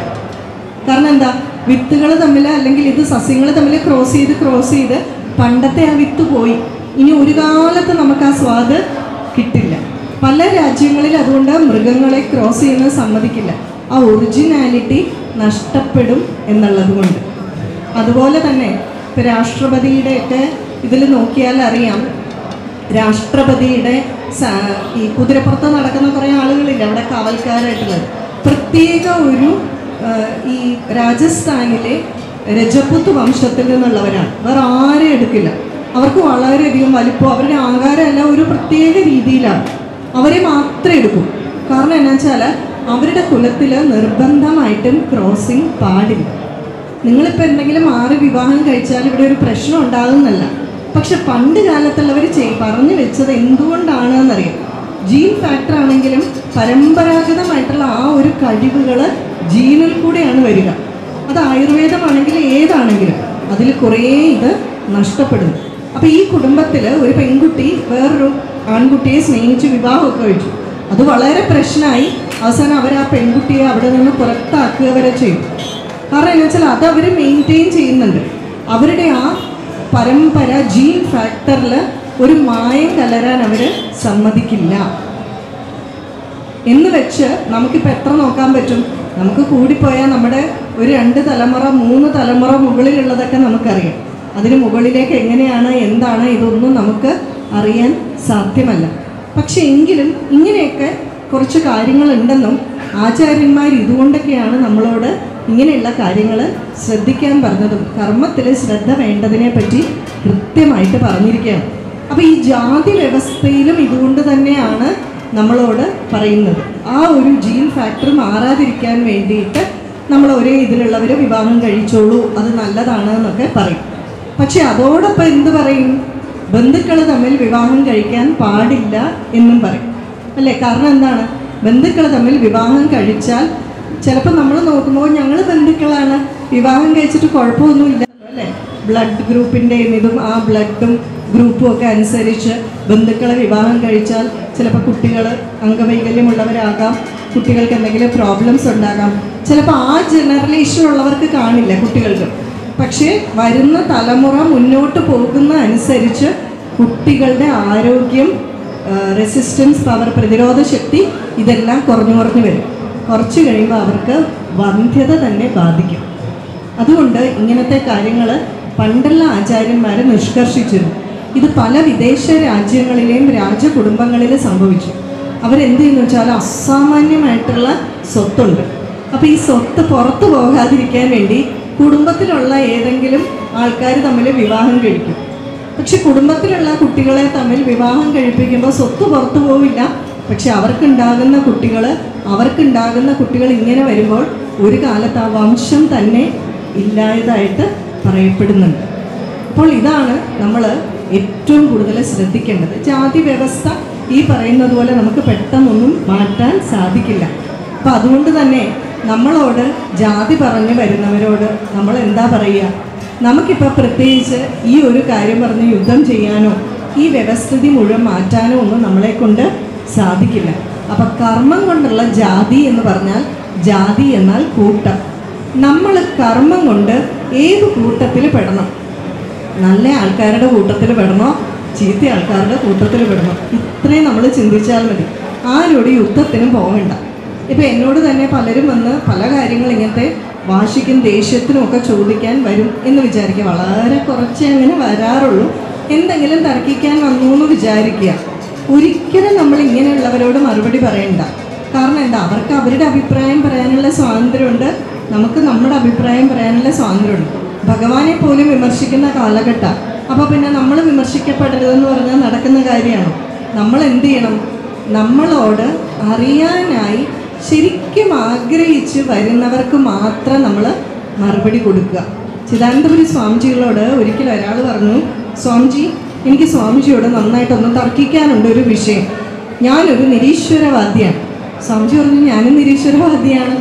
കാരണം എന്താ വിത്തുകൾ തമ്മിൽ അല്ലെങ്കിൽ ഇത് സസ്യങ്ങൾ തമ്മിൽ ക്രോസ് ചെയ്ത് ക്രോസ് ചെയ്ത് പണ്ടത്തെ ആ വിത്ത് പോയി ഇനി ഒരു കാലത്ത് നമുക്ക് ആ സ്വാദ് കിട്ടില്ല പല രാജ്യങ്ങളിൽ അതുകൊണ്ട് മൃഗങ്ങളെ ക്രോസ് ചെയ്യുന്നത് സമ്മതിക്കില്ല ആ ഒറിജിനാലിറ്റി നഷ്ടപ്പെടും എന്നുള്ളത് കൊണ്ട് അതുപോലെ തന്നെ ഇപ്പം രാഷ്ട്രപതിയുടെയൊക്കെ ഇതിൽ നോക്കിയാൽ അറിയാം രാഷ്ട്രപതിയുടെ സ- ഈ കുതിരപ്പുറത്ത് നടക്കുന്ന കുറേ ആളുകളില്ല അവിടെ കാവൽക്കാരായിട്ടുള്ളത് പ്രത്യേക ഒരു ആ, ഈ രാജസ്ഥാനിലെ രജപുത്ത് വംശത്തിൽ നിന്നുള്ളവരാണ് വേറെ ആരും എടുക്കില്ല അവർക്ക് വളരെയധികം വലിപ്പം അവരുടെ ആകാരമെല്ലാം ഒരു പ്രത്യേക രീതിയിലാണ് അവരെ മാത്രമേ എടുക്കൂ കാരണം എന്നാ വെച്ചാൽ അവരുടെ കുലത്തിൽ നിർബന്ധമായിട്ടും ക്രോസിങ് പാടില്ല നിങ്ങളിപ്പോൾ എന്തെങ്കിലും മാറി വിവാഹം കഴിച്ചാൽ ഇവിടെ ഒരു പ്രശ്നം ഉണ്ടാകുന്നല്ല പക്ഷെ പണ്ട് കാലത്തുള്ളവർ ചെയ് പറഞ്ഞു വെച്ചത് എന്തുകൊണ്ടാണ് എന്നറിയാം ജീൻ ഫാക്ടർ ആണെങ്കിലും പരമ്പരാഗതമായിട്ടുള്ള ആ ഒരു കഴിവുകൾ ജീനിൽ കൂടെയാണ് വരിക അത് ആയുർവേദമാണെങ്കിൽ ഏതാണെങ്കിലും അതിൽ കുറേ ഇത് നഷ്ടപ്പെടുന്നു അപ്പോൾ ഈ കുടുംബത്തിൽ ഒരു പെൺകുട്ടി വേറൊരു ആൺകുട്ടിയെ സ്നേഹിച്ച് വിവാഹമൊക്കെ കഴിച്ചു അത് വളരെ പ്രശ്നമായി അവസാനം അവർ ആ പെൺകുട്ടിയെ അവിടെ നിന്ന് പുറത്താക്കുക വരെ ചെയ്തു കാരണം എന്ന് വെച്ചാൽ അത് അവർ മെയിൻറ്റെയിൻ ചെയ്യുന്നുണ്ട് അവരുടെ ആ പരമ്പര ജീൻ ഫാക്ടറിൽ ഒരു മായം കലരാൻ അവർ സമ്മതിക്കില്ല എന്ന് വെച്ച് നമുക്കിപ്പോൾ എത്ര നോക്കാൻ പറ്റും നമുക്ക് കൂടിപ്പോയാൽ നമ്മുടെ ഒരു രണ്ട് തലമുറ മൂന്ന് തലമുറ മുകളിലുള്ളതൊക്കെ നമുക്കറിയാം അതിന് മുകളിലേക്ക് എങ്ങനെയാണ് എന്താണ് ഇതൊന്നും നമുക്ക് അറിയാൻ സാധ്യമല്ല പക്ഷെ എങ്കിലും ഇങ്ങനെയൊക്കെ കുറച്ച് കാര്യങ്ങളുണ്ടെന്നും ആചാര്യന്മാർ ഇതുകൊണ്ടൊക്കെയാണ് നമ്മളോട് ഇങ്ങനെയുള്ള കാര്യങ്ങൾ ശ്രദ്ധിക്കാൻ പറഞ്ഞതും കർമ്മത്തിൽ ശ്രദ്ധ വേണ്ടതിനെ പറ്റി കൃത്യമായിട്ട് പറഞ്ഞിരിക്കുകയാണ് അപ്പോൾ ഈ ജാതി വ്യവസ്ഥയിലും ഇതുകൊണ്ട് തന്നെയാണ് നമ്മളോട് പറയുന്നത് ആ ഒരു ജീൻ ഫാക്ടർ മാറാതിരിക്കാൻ വേണ്ടിയിട്ട് നമ്മൾ ഒരേ ഇതിലുള്ളവരെ വിവാഹം കഴിച്ചോളൂ അത് നല്ലതാണ് എന്നൊക്കെ പറയും പക്ഷെ അതോടൊപ്പം എന്ത് പറയും ബന്ധുക്കൾ തമ്മിൽ വിവാഹം കഴിക്കാൻ പാടില്ല എന്നും പറയും അല്ലേ കാരണം എന്താണ് ബന്ധുക്കൾ തമ്മിൽ വിവാഹം കഴിച്ചാൽ ചിലപ്പോൾ നമ്മൾ നോക്കുമ്പോൾ ഞങ്ങൾ ബന്ധുക്കളാണ് വിവാഹം കഴിച്ചിട്ട് കുഴപ്പമൊന്നുമില്ല അല്ലേ ബ്ലഡ് ഗ്രൂപ്പിൻ്റെയും ഇതും ആ ബ്ലഡും ഗ്രൂപ്പും ഒക്കെ അനുസരിച്ച് ബന്ധുക്കളെ വിവാഹം കഴിച്ചാൽ ചിലപ്പോൾ കുട്ടികൾ അംഗവൈകല്യമുള്ളവരാകാം കുട്ടികൾക്ക് എന്തെങ്കിലും പ്രോബ്ലംസ് ഉണ്ടാകാം ചിലപ്പോൾ ആ ജനറേഷൻ ഉള്ളവർക്ക് കാണില്ല കുട്ടികൾക്ക് പക്ഷേ വരുന്ന തലമുറ മുന്നോട്ട് പോകുന്ന അനുസരിച്ച് കുട്ടികളുടെ ആരോഗ്യം റെസിസ്റ്റൻസ് പവർ പ്രതിരോധ ശക്തി ഇതെല്ലാം കുറഞ്ഞു കുറഞ്ഞു വരും കുറച്ച് കഴിയുമ്പോൾ അവർക്ക് വന്ധ്യത തന്നെ ബാധിക്കും അതുകൊണ്ട് ഇങ്ങനത്തെ കാര്യങ്ങൾ പണ്ടുള്ള ആചാര്യന്മാർ നിഷ്കർഷിച്ചിരുന്നു ഇത് പല വിദേശ രാജ്യങ്ങളിലെയും രാജകുടുംബങ്ങളിലും സംഭവിച്ചു അവരെന്ത് ചെയ്യുന്നു വെച്ചാൽ അസാമാന്യമായിട്ടുള്ള സ്വത്തുണ്ട് അപ്പോൾ ഈ സ്വത്ത് പുറത്തു പോകാതിരിക്കാൻ വേണ്ടി കുടുംബത്തിലുള്ള ഏതെങ്കിലും ആൾക്കാർ തമ്മിൽ വിവാഹം കഴിക്കും പക്ഷെ കുടുംബത്തിലുള്ള കുട്ടികളെ തമ്മിൽ വിവാഹം കഴിപ്പിക്കുമ്പോൾ സ്വത്ത് പുറത്തു പോവില്ല പക്ഷെ അവർക്കുണ്ടാകുന്ന കുട്ടികൾ അവർക്കുണ്ടാകുന്ന കുട്ടികൾ ഇങ്ങനെ വരുമ്പോൾ ഒരു കാലത്ത് ആ വംശം തന്നെ ഇല്ലായതായിട്ട് പറയപ്പെടുന്നുണ്ട് അപ്പോൾ ഇതാണ് നമ്മൾ ഏറ്റവും കൂടുതൽ ശ്രദ്ധിക്കേണ്ടത് ജാതി വ്യവസ്ഥ ഈ പറയുന്നത് പോലെ നമുക്ക് പെട്ടെന്നൊന്നും മാറ്റാൻ സാധിക്കില്ല അപ്പം അതുകൊണ്ട് തന്നെ നമ്മളോട് ജാതി പറഞ്ഞു വരുന്നവരോട് നമ്മൾ എന്താ പറയുക നമുക്കിപ്പോൾ പ്രത്യേകിച്ച് ഈ ഒരു കാര്യം പറഞ്ഞ് യുദ്ധം ചെയ്യാനോ ഈ വ്യവസ്ഥിതി മുഴുവൻ മാറ്റാനോ ഒന്നും നമ്മളെ കൊണ്ട് സാധിക്കില്ല അപ്പം കർമ്മം കൊണ്ടുള്ള ജാതി എന്ന് പറഞ്ഞാൽ ജാതി എന്നാൽ കൂട്ടം നമ്മൾ കർമ്മം കൊണ്ട് ഏത് കൂട്ടത്തിൽ പെടണം നല്ല ആൾക്കാരുടെ കൂട്ടത്തിൽ പെടണോ ചീത്ത ആൾക്കാരുടെ കൂട്ടത്തിൽ പെടണം ഇത്രയും നമ്മൾ ചിന്തിച്ചാൽ മതി ആരോട് യുദ്ധത്തിനും പോകണ്ട ഇപ്പം എന്നോട് തന്നെ പലരും വന്ന് പല കാര്യങ്ങൾ ഇങ്ങനത്തെ വാശിക്കും ദേഷ്യത്തിനും ഒക്കെ ചോദിക്കാൻ വരും എന്ന് വിചാരിക്കുക വളരെ കുറച്ചേ അങ്ങനെ വരാറുള്ളൂ എന്തെങ്കിലും തർക്കിക്കാൻ വന്നു എന്ന് വിചാരിക്കുക ഒരിക്കലും നമ്മൾ ഇങ്ങനെയുള്ളവരോട് മറുപടി പറയണ്ട കാരണം എന്താ അവർക്ക് അവരുടെ അഭിപ്രായം പറയാനുള്ള സ്വാതന്ത്ര്യമുണ്ട് നമുക്ക് നമ്മുടെ അഭിപ്രായം പറയാനുള്ള സ്വാതന്ത്ര്യമുണ്ട് ഭഗവാനെ പോലും വിമർശിക്കുന്ന കാലഘട്ടം അപ്പോൾ പിന്നെ നമ്മൾ വിമർശിക്കപ്പെടരുതെന്ന് പറഞ്ഞാൽ നടക്കുന്ന കാര്യമാണോ നമ്മൾ എന്ത് ചെയ്യണം നമ്മളോട് അറിയാനായി ശരിക്കും ആഗ്രഹിച്ച് വരുന്നവർക്ക് മാത്രം നമ്മൾ മറുപടി കൊടുക്കുക ചിദാനന്ദപുരി സ്വാമിജികളോട് ഒരിക്കൽ ഒരാൾ പറഞ്ഞു സ്വാമിജി എനിക്ക് സ്വാമിജിയോട് നന്നായിട്ടൊന്ന് തർക്കിക്കാനുണ്ട് ഒരു വിഷയം ഞാനൊരു നിരീശ്വരവാദിയാണ് സ്വാമിജി പറഞ്ഞു ഞാനും നിരീശ്വരവാദിയാണ്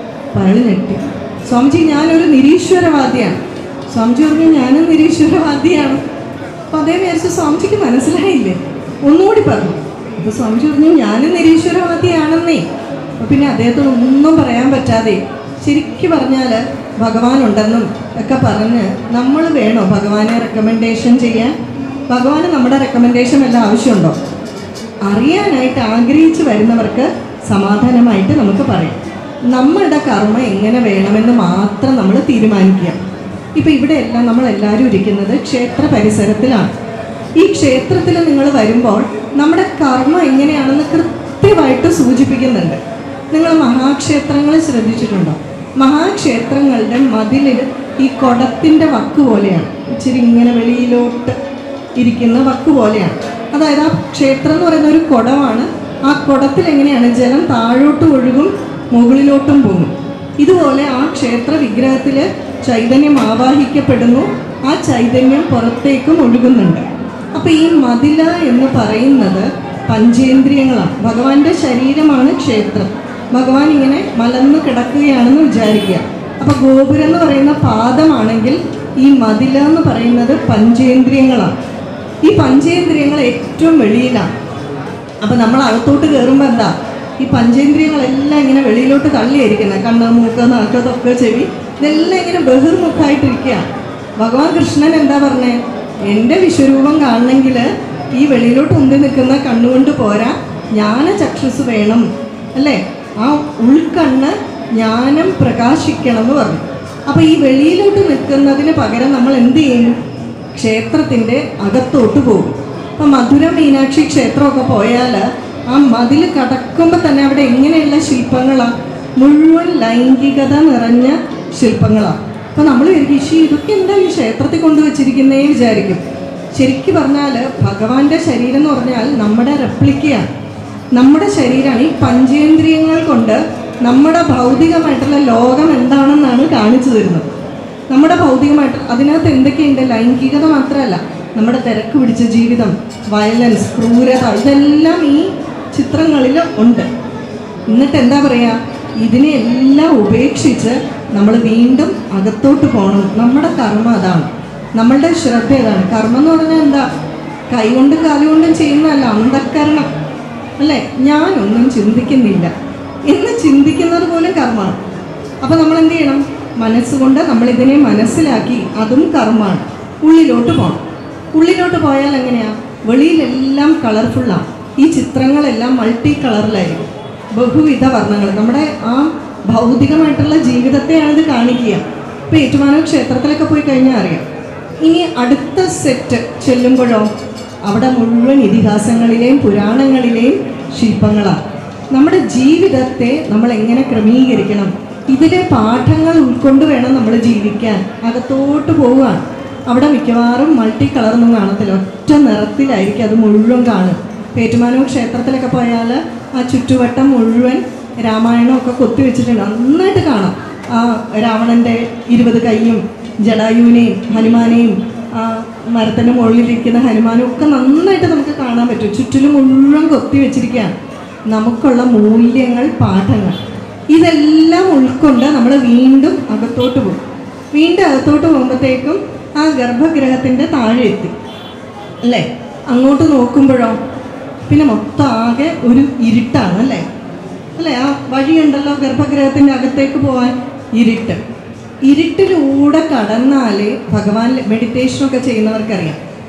പഴി ഞെട്ടി സ്വാമിജി ഞാനൊരു നിരീശ്വരവാദിയാണ് സ്വാമിജി പറഞ്ഞു ഞാനും നിരീശ്വരവാദിയാണ് അപ്പോൾ അതേ വിചാരിച്ച് സ്വാമിജിക്ക് മനസ്സിലായില്ലേ ഒന്നുകൂടി പറഞ്ഞു അപ്പോൾ സ്വാമിജി പറഞ്ഞു ഞാനും നിരീശ്വരവാദിയാണെന്നേ അപ്പോൾ പിന്നെ അദ്ദേഹത്തോട് ഒന്നും പറയാൻ പറ്റാതെ ശരിക്കും പറഞ്ഞാൽ ഭഗവാൻ ഉണ്ടെന്നും ഒക്കെ പറഞ്ഞ് നമ്മൾ വേണോ ഭഗവാനെ റെക്കമെൻഡേഷൻ ചെയ്യാൻ ഭഗവാന് നമ്മുടെ റെക്കമെൻഡേഷൻ വല്ല ആവശ്യമുണ്ടോ അറിയാനായിട്ട് ആഗ്രഹിച്ച് വരുന്നവർക്ക് സമാധാനമായിട്ട് നമുക്ക് പറയാം നമ്മളുടെ കർമ്മ എങ്ങനെ വേണമെന്ന് മാത്രം നമ്മൾ തീരുമാനിക്കുക ഇപ്പം ഇവിടെ എല്ലാം നമ്മളെല്ലാവരും ഇരിക്കുന്നത് ക്ഷേത്ര പരിസരത്തിലാണ് ഈ ക്ഷേത്രത്തിൽ നിങ്ങൾ വരുമ്പോൾ നമ്മുടെ കർമ്മ എങ്ങനെയാണെന്ന് കൃത്യമായിട്ട് സൂചിപ്പിക്കുന്നുണ്ട് നിങ്ങൾ മഹാക്ഷേത്രങ്ങൾ ശ്രദ്ധിച്ചിട്ടുണ്ടോ മഹാക്ഷേത്രങ്ങളുടെ മതിലിൽ ഈ കുടത്തിൻ്റെ വക്ക് പോലെയാണ് ഇച്ചിരി ഇങ്ങനെ വെളിയിലോട്ട് ഇരിക്കുന്ന വക്ക് പോലെയാണ് അതായത് ആ ക്ഷേത്രം എന്ന് പറയുന്ന ഒരു കുടമാണ് ആ കുടത്തിൽ എങ്ങനെയാണ് ജലം താഴോട്ട് ഒഴുകും മുകളിലോട്ടും പോകും ഇതുപോലെ ആ ക്ഷേത്ര വിഗ്രഹത്തിൽ ചൈതന്യം ആവാഹിക്കപ്പെടുന്നു ആ ചൈതന്യം പുറത്തേക്കും ഒഴുകുന്നുണ്ട് അപ്പോൾ ഈ മതില എന്ന് പറയുന്നത് പഞ്ചേന്ദ്രിയങ്ങളാണ് ഭഗവാന്റെ ശരീരമാണ് ക്ഷേത്രം ഭഗവാൻ ഇങ്ങനെ മലന്ന് കിടക്കുകയാണെന്ന് വിചാരിക്കുക അപ്പോൾ ഗോപുരം എന്ന് പറയുന്ന പാദമാണെങ്കിൽ ഈ മതില എന്ന് പറയുന്നത് പഞ്ചേന്ദ്രിയങ്ങളാണ് ഈ പഞ്ചേന്ദ്രിയങ്ങൾ ഏറ്റവും വെളിയിലാണ് അപ്പോൾ നമ്മൾ അകത്തോട്ട് കയറുമ്പോൾ എന്താ ഈ പഞ്ചേന്ദ്രിയങ്ങളെല്ലാം ഇങ്ങനെ വെളിയിലോട്ട് തള്ളിയിരിക്കുന്നത് കണ്ണ് മൂക്ക് നാക്ക് തൊക്കെ ചെവി ഇതെല്ലാം ഇങ്ങനെ ബഹിർമുഖമായിട്ടിരിക്കുകയാണ് ഭഗവാൻ കൃഷ്ണൻ എന്താ പറഞ്ഞേ എൻ്റെ വിശ്വരൂപം കാണണമെങ്കിൽ ഈ വെളിയിലോട്ട് ഉന്തി നിൽക്കുന്ന കണ്ണുകൊണ്ട് പോരാ ജ്ഞാന ചക്ഷുസ് വേണം അല്ലേ ആ ഉൾക്കണ്ണ് ജ്ഞാനം പ്രകാശിക്കണം എന്ന് പറഞ്ഞു അപ്പോൾ ഈ വെളിയിലോട്ട് നിൽക്കുന്നതിന് പകരം നമ്മൾ എന്ത് ചെയ്യും ക്ഷേത്രത്തിൻ്റെ അകത്തോട്ട് പോകും അപ്പം മധുര മീനാക്ഷി ക്ഷേത്രമൊക്കെ പോയാൽ ആ മതിൽ കടക്കുമ്പോൾ തന്നെ അവിടെ എങ്ങനെയുള്ള ശില്പങ്ങളാണ് മുഴുവൻ ലൈംഗികത നിറഞ്ഞ ശില്പങ്ങളാണ് അപ്പോൾ നമ്മൾ വിചാരിക്കും "ശ്ശീ, ഇതൊക്കെ എന്താ ഈ ക്ഷേത്രത്തിൽ കൊണ്ടുവച്ചിരിക്കുന്നേ വിചാരിക്കും ശരിക്കും പറഞ്ഞാൽ ഭഗവാന്റെ ശരീരം എന്ന് പറഞ്ഞാൽ നമ്മുടെ റെപ്ലിക്കയാണ് നമ്മുടെ ശരീരമാണ് ഈ പഞ്ചേന്ദ്രിയങ്ങൾ കൊണ്ട് നമ്മുടെ ഭൗതികമായിട്ടുള്ള ലോകം എന്താണെന്നാണ് കാണിച്ചു തരുന്നത് നമ്മുടെ ഭൗതികമായിട്ട് അതിനകത്ത് എന്തൊക്കെയുണ്ട് ലൈംഗികത മാത്രമല്ല നമ്മുടെ തിരക്ക് പിടിച്ച ജീവിതം വയലൻസ് ക്രൂരത ഇതെല്ലാം ഈ ചിത്രങ്ങളിൽ ഉണ്ട് എന്നിട്ട് എന്താ പറയുക ഇതിനെ എല്ലാം ഉപേക്ഷിച്ച് നമ്മൾ വീണ്ടും അകത്തോട്ട് പോകണം നമ്മുടെ കർമ്മ അതാണ് നമ്മളുടെ ശ്രദ്ധ ഏതാണ് കർമ്മം എന്ന് പറഞ്ഞാൽ എന്താ കൈകൊണ്ടും കാലുകൊണ്ടും ചെയ്യുന്നതല്ല അന്ധക്കരണം അല്ലേ ഞാനൊന്നും ചിന്തിക്കുന്നില്ല എന്ന് ചിന്തിക്കുന്നത് പോലും കർമ്മമാണ് അപ്പോൾ നമ്മൾ എന്ത് ചെയ്യണം മനസ്സുകൊണ്ട് നമ്മൾ ഇതിനെ മനസ്സിലാക്കി അതും കർമ്മമാണ് ഉള്ളിലോട്ട് പോകണം ഉള്ളിലോട്ട് പോയാൽ എങ്ങനെയാ വെളിയിലെല്ലാം കളർഫുള്ളാണ് ഈ ചിത്രങ്ങളെല്ലാം മൾട്ടി കളറിലായിരിക്കും ബഹുവിധ വർണ്ണങ്ങൾ നമ്മുടെ ആ ഭൗതികമായിട്ടുള്ള ജീവിതത്തെയാണ് ഇത് കാണിക്കുക ഇപ്പോൾ ഏറ്റുമാനൂർ ക്ഷേത്രത്തിലൊക്കെ പോയി കഴിഞ്ഞാൽ അറിയാം ഇനി അടുത്ത സെറ്റ് ചെല്ലുമ്പോഴോ അവിടെ മുഴുവൻ ഇതിഹാസങ്ങളിലെയും പുരാണങ്ങളിലെയും ശില്പങ്ങളാണ് നമ്മുടെ ജീവിതത്തെ നമ്മൾ എങ്ങനെ ക്രമീകരിക്കണം ഇതിലെ പാഠങ്ങൾ ഉൾക്കൊണ്ട് വേണം നമ്മൾ ജീവിക്കാൻ അകത്തോട്ട് പോവുകയാണ് അവിടെ മിക്കവാറും മൾട്ടി കളറൊന്നും കാണത്തില്ല ഒറ്റ നിറത്തിലായിരിക്കും അത് മുഴുവൻ കാണും പേറ്റുമാനൂർ ക്ഷേത്രത്തിലൊക്കെ പോയാൽ ആ ചുറ്റുവട്ടം മുഴുവൻ രാമായണമൊക്കെ കൊത്തി വെച്ചിട്ടുണ്ട് നന്നായിട്ട് കാണാം ആ രാവണൻ്റെ ഇരുപത് കൈയും ജടായുവിനെയും ഹനുമാനെയും ആ മരത്തിൻ്റെ മുകളിലിരിക്കുന്ന ഹനുമാനും ഒക്കെ നന്നായിട്ട് നമുക്ക് കാണാൻ പറ്റും ചുറ്റിലും മുഴുവൻ കൊത്തി വെച്ചിരിക്കുകയാണ് നമുക്കുള്ള മൂല്യങ്ങൾ പാഠങ്ങൾ ഇതെല്ലാം ഉൾക്കൊണ്ട് നമ്മൾ വീണ്ടും അകത്തോട്ട് പോകും വീണ്ടും അകത്തോട്ട് പോകുമ്പോഴത്തേക്കും ആ ഗർഭഗ്രഹത്തിൻ്റെ താഴെ എത്തി അല്ലേ അങ്ങോട്ട് നോക്കുമ്പോഴോ പിന്നെ മൊത്തം ആകെ ഒരു ഇരുട്ടാണ് അല്ലേ അല്ലേ ആ വഴിയുണ്ടല്ലോ ഗർഭഗ്രഹത്തിൻ്റെ അകത്തേക്ക് പോകാൻ ഇരുട്ട് ഇരുട്ടിലൂടെ കടന്നാലേ ഭഗവാൻ മെഡിറ്റേഷനൊക്കെ ചെയ്യുന്നവർക്കറിയാം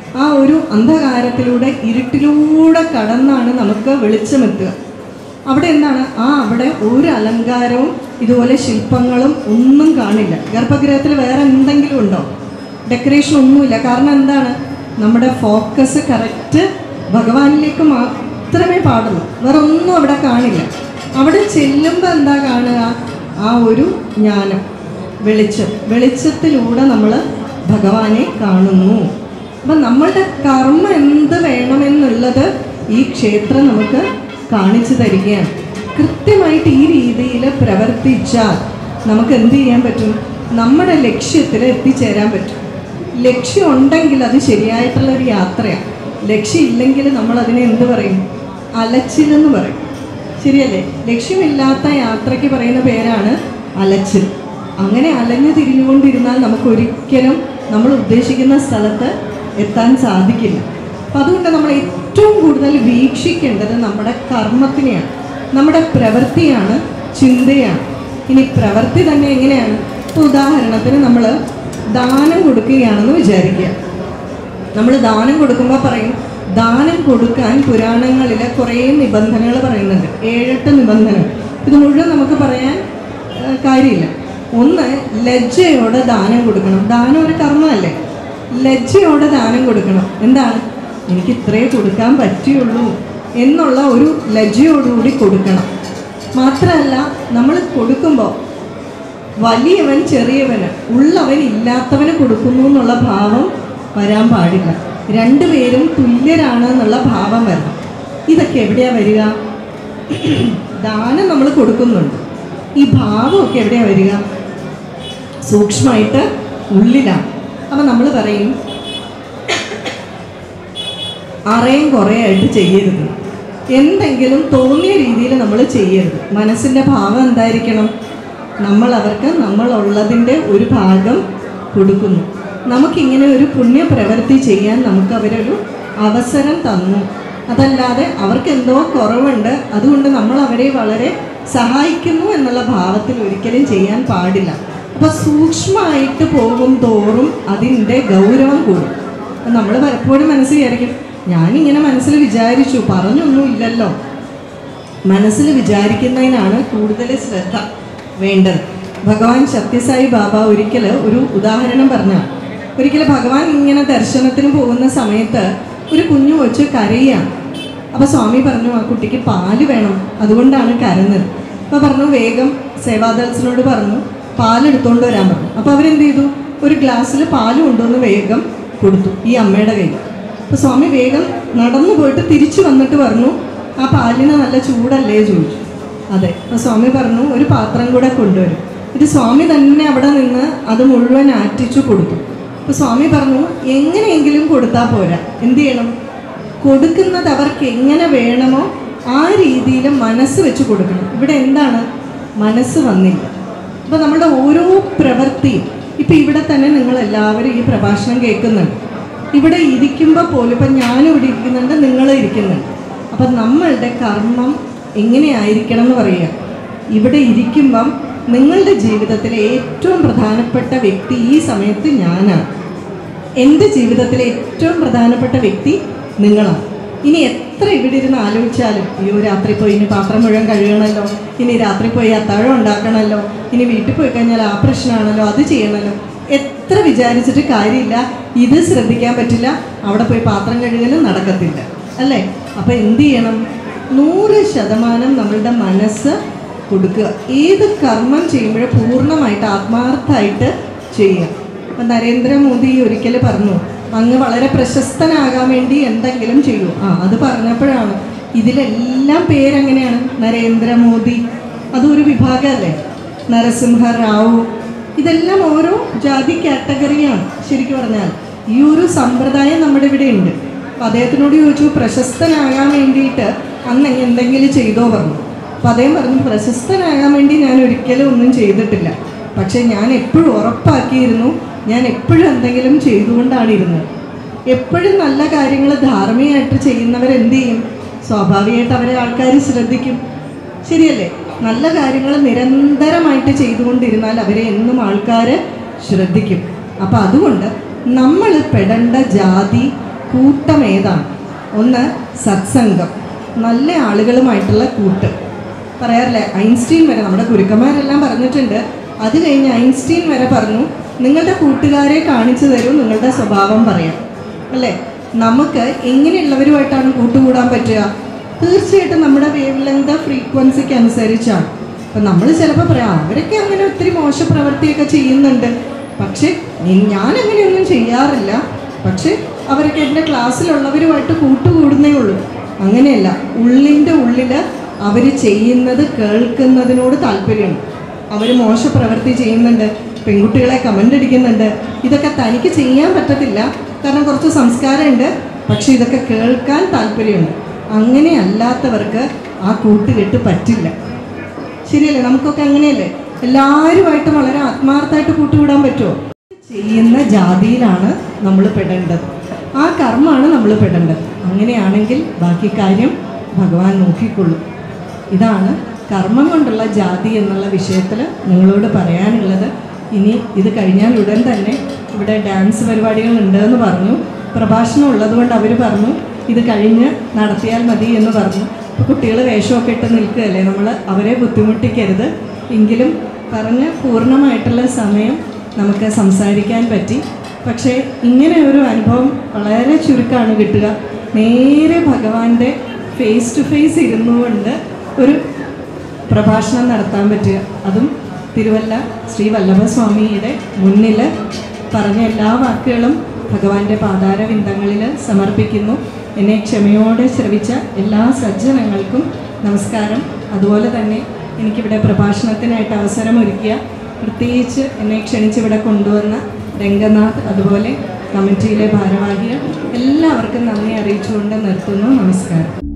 ആ ഒരു അന്ധകാരത്തിലൂടെ ഇരുട്ടിലൂടെ കടന്നാണ് നമുക്ക് വെളിച്ചമെത്തുക അവിടെ എന്താണ് ആ അവിടെ ഒരു അലങ്കാരവും ഇതുപോലെ ശില്പങ്ങളും ഒന്നും കാണില്ല ഗർഭഗൃഹത്തിൽ വേറെ എന്തെങ്കിലും ഉണ്ടോ ഡെക്കറേഷൻ ഒന്നുമില്ല കാരണം എന്താണ് നമ്മുടെ ഫോക്കസ് കറക്റ്റ് ഭഗവാനിലേക്ക് മാത്രമേ പാടുള്ളൂ വേറെ ഒന്നും അവിടെ കാണില്ല അവിടെ ചെല്ലുമ്പോൾ എന്താ കാണുക ആ ഒരു ജ്ഞാനം വെളിച്ചം വെളിച്ചത്തിലൂടെ നമ്മൾ ഭഗവാനെ കാണുന്നു അപ്പം നമ്മളുടെ കർമ്മ എന്ത് വേണമെന്നുള്ളത് ഈ ക്ഷേത്രം നമുക്ക് കാണിച്ചു തരികയാണ് കൃത്യമായിട്ട് ഈ രീതിയിൽ പ്രവർത്തിച്ചാൽ നമുക്ക് എന്ത് ചെയ്യാൻ പറ്റും നമ്മുടെ ലക്ഷ്യത്തിൽ എത്തിച്ചേരാൻ പറ്റും ലക്ഷ്യം ഉണ്ടെങ്കിൽ അത് ശരിയായിട്ടുള്ളൊരു യാത്രയാണ് ലക്ഷ്യം ഇല്ലെങ്കിൽ നമ്മൾ അതിനെ എന്ത് പറയും അലച്ചിലെന്ന് പറയും ശരിയല്ലേ ലക്ഷ്യമില്ലാത്ത യാത്രയ്ക്ക് പറയുന്ന പേരാണ് അലച്ചിൽ അങ്ങനെ അലഞ്ഞു തിരിഞ്ഞുകൊണ്ടിരുന്നാൽ നമുക്ക് ഒരിക്കലും നമ്മൾ ഉദ്ദേശിക്കുന്ന സ്ഥലത്ത് എത്താൻ സാധിക്കില്ല അപ്പം അതുകൊണ്ട് നമ്മൾ ഏറ്റവും കൂടുതൽ വീക്ഷിക്കേണ്ടത് നമ്മുടെ കർമ്മത്തിനെയാണ് നമ്മുടെ പ്രവൃത്തിയാണ് ചിന്തയാണ് ഇനി പ്രവൃത്തി തന്നെ എങ്ങനെയാണ് ഇപ്പോൾ ഉദാഹരണത്തിന് നമ്മൾ ദാനം കൊടുക്കുകയാണെന്ന് വിചാരിക്കുക നമ്മൾ ദാനം കൊടുക്കുമ്പോൾ പറയും ദാനം കൊടുക്കാൻ പുരാണങ്ങളിൽ കുറേ നിബന്ധനകൾ പറയുന്നുണ്ട് ഏഴെട്ട് നിബന്ധനകൾ ഇത് മുഴുവൻ നമുക്ക് പറയാൻ ആ, കാര്യമില്ല ഒന്ന് ലജ്ജയോടെ ദാനം കൊടുക്കണം ദാനം ഒരു കർമ്മമല്ലേ ലജ്ജയോടെ ദാനം കൊടുക്കണം എന്താണ് എനിക്ക് ഇത്രേ കൊടുക്കാൻ പറ്റുള്ളൂ എന്നുള്ള ഒരു ലജ്ജയോടുകൂടി കൊടുക്കണം മാത്രമല്ല നമ്മൾ കൊടുക്കുമ്പോൾ വലിയവൻ ചെറിയവന് ഉള്ളവൻ ഇല്ലാത്തവന് കൊടുക്കുന്നു എന്നുള്ള ഭാവം വരാൻ പാടില്ല രണ്ടുപേരും തുല്യരാണ് എന്നുള്ള ഭാവം വരണം ഇതൊക്കെ എവിടെയാ വരിക ദാനം നമ്മൾ കൊടുക്കുന്നുണ്ട് ഈ ഭാവമൊക്കെ എവിടെയാ വരിക സൂക്ഷ്മമായിട്ട് ഉള്ളിലാണ് അപ്പം നമ്മൾ പറയും അറയും കുറേ ആയിട്ട് ചെയ്യരുത് എന്തെങ്കിലും തോന്നിയ രീതിയിൽ നമ്മൾ ചെയ്യരുത് മനസ്സിൻ്റെ ഭാവം എന്തായിരിക്കണം നമ്മൾ അവർക്ക് നമ്മളുള്ളതിൻ്റെ ഒരു ഭാഗം കൊടുക്കുന്നു നമുക്കിങ്ങനെ ഒരു പുണ്യ പ്രവൃത്തി ചെയ്യാൻ നമുക്ക് അവരൊരു അവസരം തന്നു അതല്ലാതെ അവർക്ക് എന്തോ കുറവുണ്ട് അതുകൊണ്ട് നമ്മൾ അവരെ വളരെ സഹായിക്കുന്നു എന്നുള്ള ഭാവത്തിൽ ഒരിക്കലും ചെയ്യാൻ പാടില്ല അപ്പോൾ സൂക്ഷ്മമായിട്ട് പോകും തോറും അതിൻ്റെ ഗൗരവം കൂടും അപ്പം നമ്മൾ പലപ്പോഴും മനസ്സിൽ വിചാരിക്കും ഞാനിങ്ങനെ മനസ്സിൽ വിചാരിച്ചു പറഞ്ഞൊന്നും ഇല്ലല്ലോ മനസ്സിൽ വിചാരിക്കുന്നതിനാണ് കൂടുതൽ ശ്രദ്ധ വേണ്ടത് ഭഗവാൻ സത്യസായി ബാബ ഒരിക്കൽ ഒരു ഉദാഹരണം പറഞ്ഞ ഒരിക്കൽ ഭഗവാൻ ഇങ്ങനെ ദർശനത്തിന് പോകുന്ന സമയത്ത് ഒരു കുഞ്ഞു കൊച്ച് കരയാണ് അപ്പോൾ സ്വാമി പറഞ്ഞു ആ കുട്ടിക്ക് പാല് വേണം അതുകൊണ്ടാണ് കരഞ്ഞത് അപ്പോൾ പറഞ്ഞു വേഗം സേവാദൾസിനോട് പറഞ്ഞു പാലെടുത്തോണ്ട് വരാൻ പറഞ്ഞു അപ്പോൾ അവരെന്ത് ചെയ്തു ഒരു ഗ്ലാസ്സിൽ പാല് കൊണ്ടുവന്ന് വേഗം കൊടുത്തു ഈ അമ്മയുടെ കയ്യിൽ അപ്പോൾ സ്വാമി വേഗം നടന്നു പോയിട്ട് തിരിച്ചു വന്നിട്ട് പറഞ്ഞു ആ പാലിന് നല്ല ചൂടല്ലേ ചോദിച്ചു അതെ അപ്പോൾ സ്വാമി പറഞ്ഞു ഒരു പാത്രം കൂടെ കൊണ്ടുവരും ഇത് സ്വാമി തന്നെ അവിടെ നിന്ന് അത് മുഴുവൻ ആറ്റിച്ചു കൊടുത്തു അപ്പോൾ സ്വാമി പറഞ്ഞു എങ്ങനെയെങ്കിലും കൊടുത്താൽ പോരാ എന്ത് ചെയ്യണം കൊടുക്കുന്നത് അവർക്ക് എങ്ങനെ വേണമോ ആ രീതിയിൽ മനസ്സ് വെച്ച് കൊടുക്കണം ഇവിടെ എന്താണ് മനസ്സ് വന്നില്ല അപ്പോൾ നമ്മുടെ ഓരോ പ്രവൃത്തിയും ഇപ്പം ഇവിടെ തന്നെ നിങ്ങൾ എല്ലാവരും ഈ പ്രഭാഷണം കേൾക്കുന്നുണ്ട് ഇവിടെ ഇരിക്കുമ്പോൾ പോലും ഇപ്പം ഞാനും ഇവിടെ ഇരിക്കുന്നുണ്ട് നിങ്ങൾ ഇരിക്കുന്നുണ്ട് അപ്പം നമ്മളുടെ കർമ്മം എങ്ങനെയായിരിക്കണം എന്ന് പറയുക ഇവിടെ ഇരിക്കുമ്പം നിങ്ങളുടെ ജീവിതത്തിലെ ഏറ്റവും പ്രധാനപ്പെട്ട വ്യക്തി ഈ സമയത്ത് ഞാനാണ് എൻ്റെ ജീവിതത്തിലെ ഏറ്റവും പ്രധാനപ്പെട്ട വ്യക്തി നിങ്ങളാണ് ഇനി എത്ര ഇവിടെ ഇരുന്ന് ആലോചിച്ചാലും അയ്യോ രാത്രി പോയി ഇനി പാത്രം മുഴുവൻ കഴുകണമല്ലോ ഇനി രാത്രി പോയി അത്താഴം ഉണ്ടാക്കണമല്ലോ ഇനി വീട്ടിൽ പോയി കഴിഞ്ഞാൽ ആ പ്രശ്നമാണല്ലോ അത് ചെയ്യണമല്ലോ എത്ര വിചാരിച്ചിട്ട് കാര്യമില്ല ഇത് ശ്രദ്ധിക്കാൻ പറ്റില്ല അവിടെ പോയി പാത്രം കഴുകലും നടക്കത്തില്ല അല്ലേ അപ്പം എന്ത് ചെയ്യണം നൂറ് ശതമാനം നമ്മളുടെ മനസ്സ് കൊടുക്കുക ഏത് കർമ്മം ചെയ്യുമ്പോഴും പൂർണ്ണമായിട്ട് ആത്മാർത്ഥമായിട്ട് ചെയ്യുക അപ്പം നരേന്ദ്രമോദി ഒരിക്കൽ പറഞ്ഞു അങ്ങ് വളരെ പ്രശസ്തനാകാൻ വേണ്ടി എന്തെങ്കിലും ചെയ്യൂ ആ അത് പറഞ്ഞപ്പോഴാണ് ഇതിലെല്ലാം പേരെങ്ങനെയാണ് നരേന്ദ്രമോദി അതൊരു വിഭാഗമല്ലേ നരസിംഹ റാവു ഇതെല്ലാം ഓരോ ജാതി കാറ്റഗറിയാണ് ശരിക്കും പറഞ്ഞാൽ ഈ ഒരു സമ്പ്രദായം നമ്മുടെ ഇവിടെ ഉണ്ട് അപ്പം അദ്ദേഹത്തിനോട് ചോദിച്ചു പ്രശസ്തനാകാൻ വേണ്ടിയിട്ട് അന്ന് എന്തെങ്കിലും ചെയ്തോ പറഞ്ഞു അപ്പം അദ്ദേഹം പറഞ്ഞു പ്രശസ്തനാകാൻ വേണ്ടി ഞാൻ ഒരിക്കലും ഒന്നും ചെയ്തിട്ടില്ല പക്ഷേ ഞാൻ എപ്പോഴും ഉറപ്പാക്കിയിരുന്നു ഞാൻ എപ്പോഴും എന്തെങ്കിലും ചെയ്തുകൊണ്ടാണ് ഇരുന്നത് എപ്പോഴും നല്ല കാര്യങ്ങൾ ധാർമ്മികമായിട്ട് ചെയ്യുന്നവരെന്ത് ചെയ്യും സ്വാഭാവികമായിട്ട് അവരെ ആൾക്കാർ ശ്രദ്ധിക്കും ശരിയല്ലേ നല്ല കാര്യങ്ങൾ നിരന്തരമായിട്ട് ചെയ്തുകൊണ്ടിരുന്നാൽ അവരെ എന്നും ആൾക്കാർ ശ്രദ്ധിക്കും അപ്പം അതുകൊണ്ട് നമ്മൾ പെടേണ്ട ജാതി കൂട്ടം ഏതാണ് ഒന്ന് സത്സംഗം നല്ല ആളുകളുമായിട്ടുള്ള കൂട്ട് പറയാറില്ലേ ഐൻസ്റ്റീൻ വരെ നമ്മുടെ ഗുരുക്കന്മാരെല്ലാം പറഞ്ഞിട്ടുണ്ട് അത് കഴിഞ്ഞ് ഐൻസ്റ്റീൻ വരെ പറഞ്ഞു നിങ്ങളുടെ കൂട്ടുകാരെ കാണിച്ചു തരൂ നിങ്ങളുടെ സ്വഭാവം പറയാം അല്ലേ നമുക്ക് എങ്ങനെയുള്ളവരുമായിട്ടാണ് കൂട്ടുകൂടാൻ പറ്റുക തീർച്ചയായിട്ടും നമ്മുടെ വേവ് ലെങ്ത് ഫ്രീക്വൻസിക്ക് അനുസരിച്ചാണ് അപ്പം നമ്മൾ ചിലപ്പോൾ പറയാം അവരൊക്കെ അങ്ങനെ ഒത്തിരി മോശ പ്രവൃത്തിയൊക്കെ ചെയ്യുന്നുണ്ട് പക്ഷേ എ- ഞാൻ അങ്ങനെയൊന്നും ചെയ്യാറില്ല പക്ഷേ അവരൊക്കെ എൻ്റെ ക്ലാസ്സിലുള്ളവരുമായിട്ട് കൂട്ടുകൂടുന്നേ ഉള്ളൂ അങ്ങനെയല്ല ഉള്ളിൻ്റെ ഉള്ളിൽ അവർ ചെയ്യുന്നത് കേൾക്കുന്നതിനോട് താല്പര്യമുണ്ട് അവർ മോശ പ്രവൃത്തി ചെയ്യുന്നുണ്ട് പെൺകുട്ടികളെ കമൻ്റ് അടിക്കുന്നുണ്ട് ഇതൊക്കെ തനിക്ക് ചെയ്യാൻ പറ്റത്തില്ല കാരണം കുറച്ച് സംസ്കാരമുണ്ട് പക്ഷേ ഇതൊക്കെ കേൾക്കാൻ താല്പര്യമുണ്ട് അങ്ങനെ അല്ലാത്തവർക്ക് ആ കൂട്ടുകെട്ട് പറ്റില്ല ശരിയല്ലേ നമുക്കൊക്കെ അങ്ങനെയല്ലേ എല്ലാവരുമായിട്ട് വളരെ ആത്മാർത്ഥമായിട്ട് കൂട്ടുകൂടാൻ പറ്റുമോ ചെയ്യുന്ന ജാതിയിലാണ് നമ്മൾ പെടേണ്ടത് ആ കർമ്മമാണ് നമ്മൾ പെടേണ്ടത് അങ്ങനെയാണെങ്കിൽ ബാക്കി കാര്യം ഭഗവാൻ നോക്കിക്കൊള്ളും ഇതാണ് കർമ്മം കൊണ്ടുള്ള ജാതി എന്നുള്ള വിഷയത്തിൽ നിങ്ങളോട് പറയാനുള്ളത് ഇനി ഇത് കഴിഞ്ഞാൽ ഉടൻ തന്നെ ഇവിടെ ഡാൻസ് പരിപാടികൾ ഉണ്ട് എന്ന് പറഞ്ഞു പ്രഭാഷണം ഉള്ളതുകൊണ്ട് അവർ പറഞ്ഞു ഇത് കഴിഞ്ഞ് നടത്തിയാൽ മതി എന്ന് പറഞ്ഞു അപ്പോൾ കുട്ടികൾ വേഷമൊക്കെ ഇട്ട് നിൽക്കുകയല്ലേ നമ്മൾ അവരെ ബുദ്ധിമുട്ടിക്കരുത് എങ്കിലും പറഞ്ഞ് പൂർണ്ണമായിട്ടുള്ള സമയം നമുക്ക് സംസാരിക്കാൻ പറ്റി പക്ഷേ ഇങ്ങനെ ഒരു അനുഭവം വളരെ ചുരുക്കമാണ് കിട്ടുക നേരെ ഭഗവാന്റെ ഫേസ് ടു ഫേസ് ഇരുന്നുകൊണ്ട് ഒരു പ്രഭാഷണം നടത്താൻ പറ്റുക അതും തിരുവല്ല ശ്രീ വല്ലഭസ്വാമിയുടെ മുന്നിൽ പറഞ്ഞ എല്ലാ വാക്കുകളും ഭഗവാന്റെ പാതാരവിന്ദങ്ങളിൽ സമർപ്പിക്കുന്നു എന്നെ ക്ഷമയോടെ ശ്രവിച്ച എല്ലാ സജ്ജനങ്ങൾക്കും നമസ്കാരം അതുപോലെ തന്നെ എനിക്കിവിടെ പ്രഭാഷണത്തിനായിട്ട് അവസരമൊരുക്കിയ പ്രത്യേകിച്ച് എന്നെ ക്ഷണിച്ചിവിടെ കൊണ്ടുവന്ന രംഗനാഥ് അതുപോലെ കമ്മിറ്റിയിലെ ഭാരവാഹികൾ എല്ലാവർക്കും നന്ദി അറിയിച്ചുകൊണ്ട് നിർത്തുന്നു നമസ്കാരം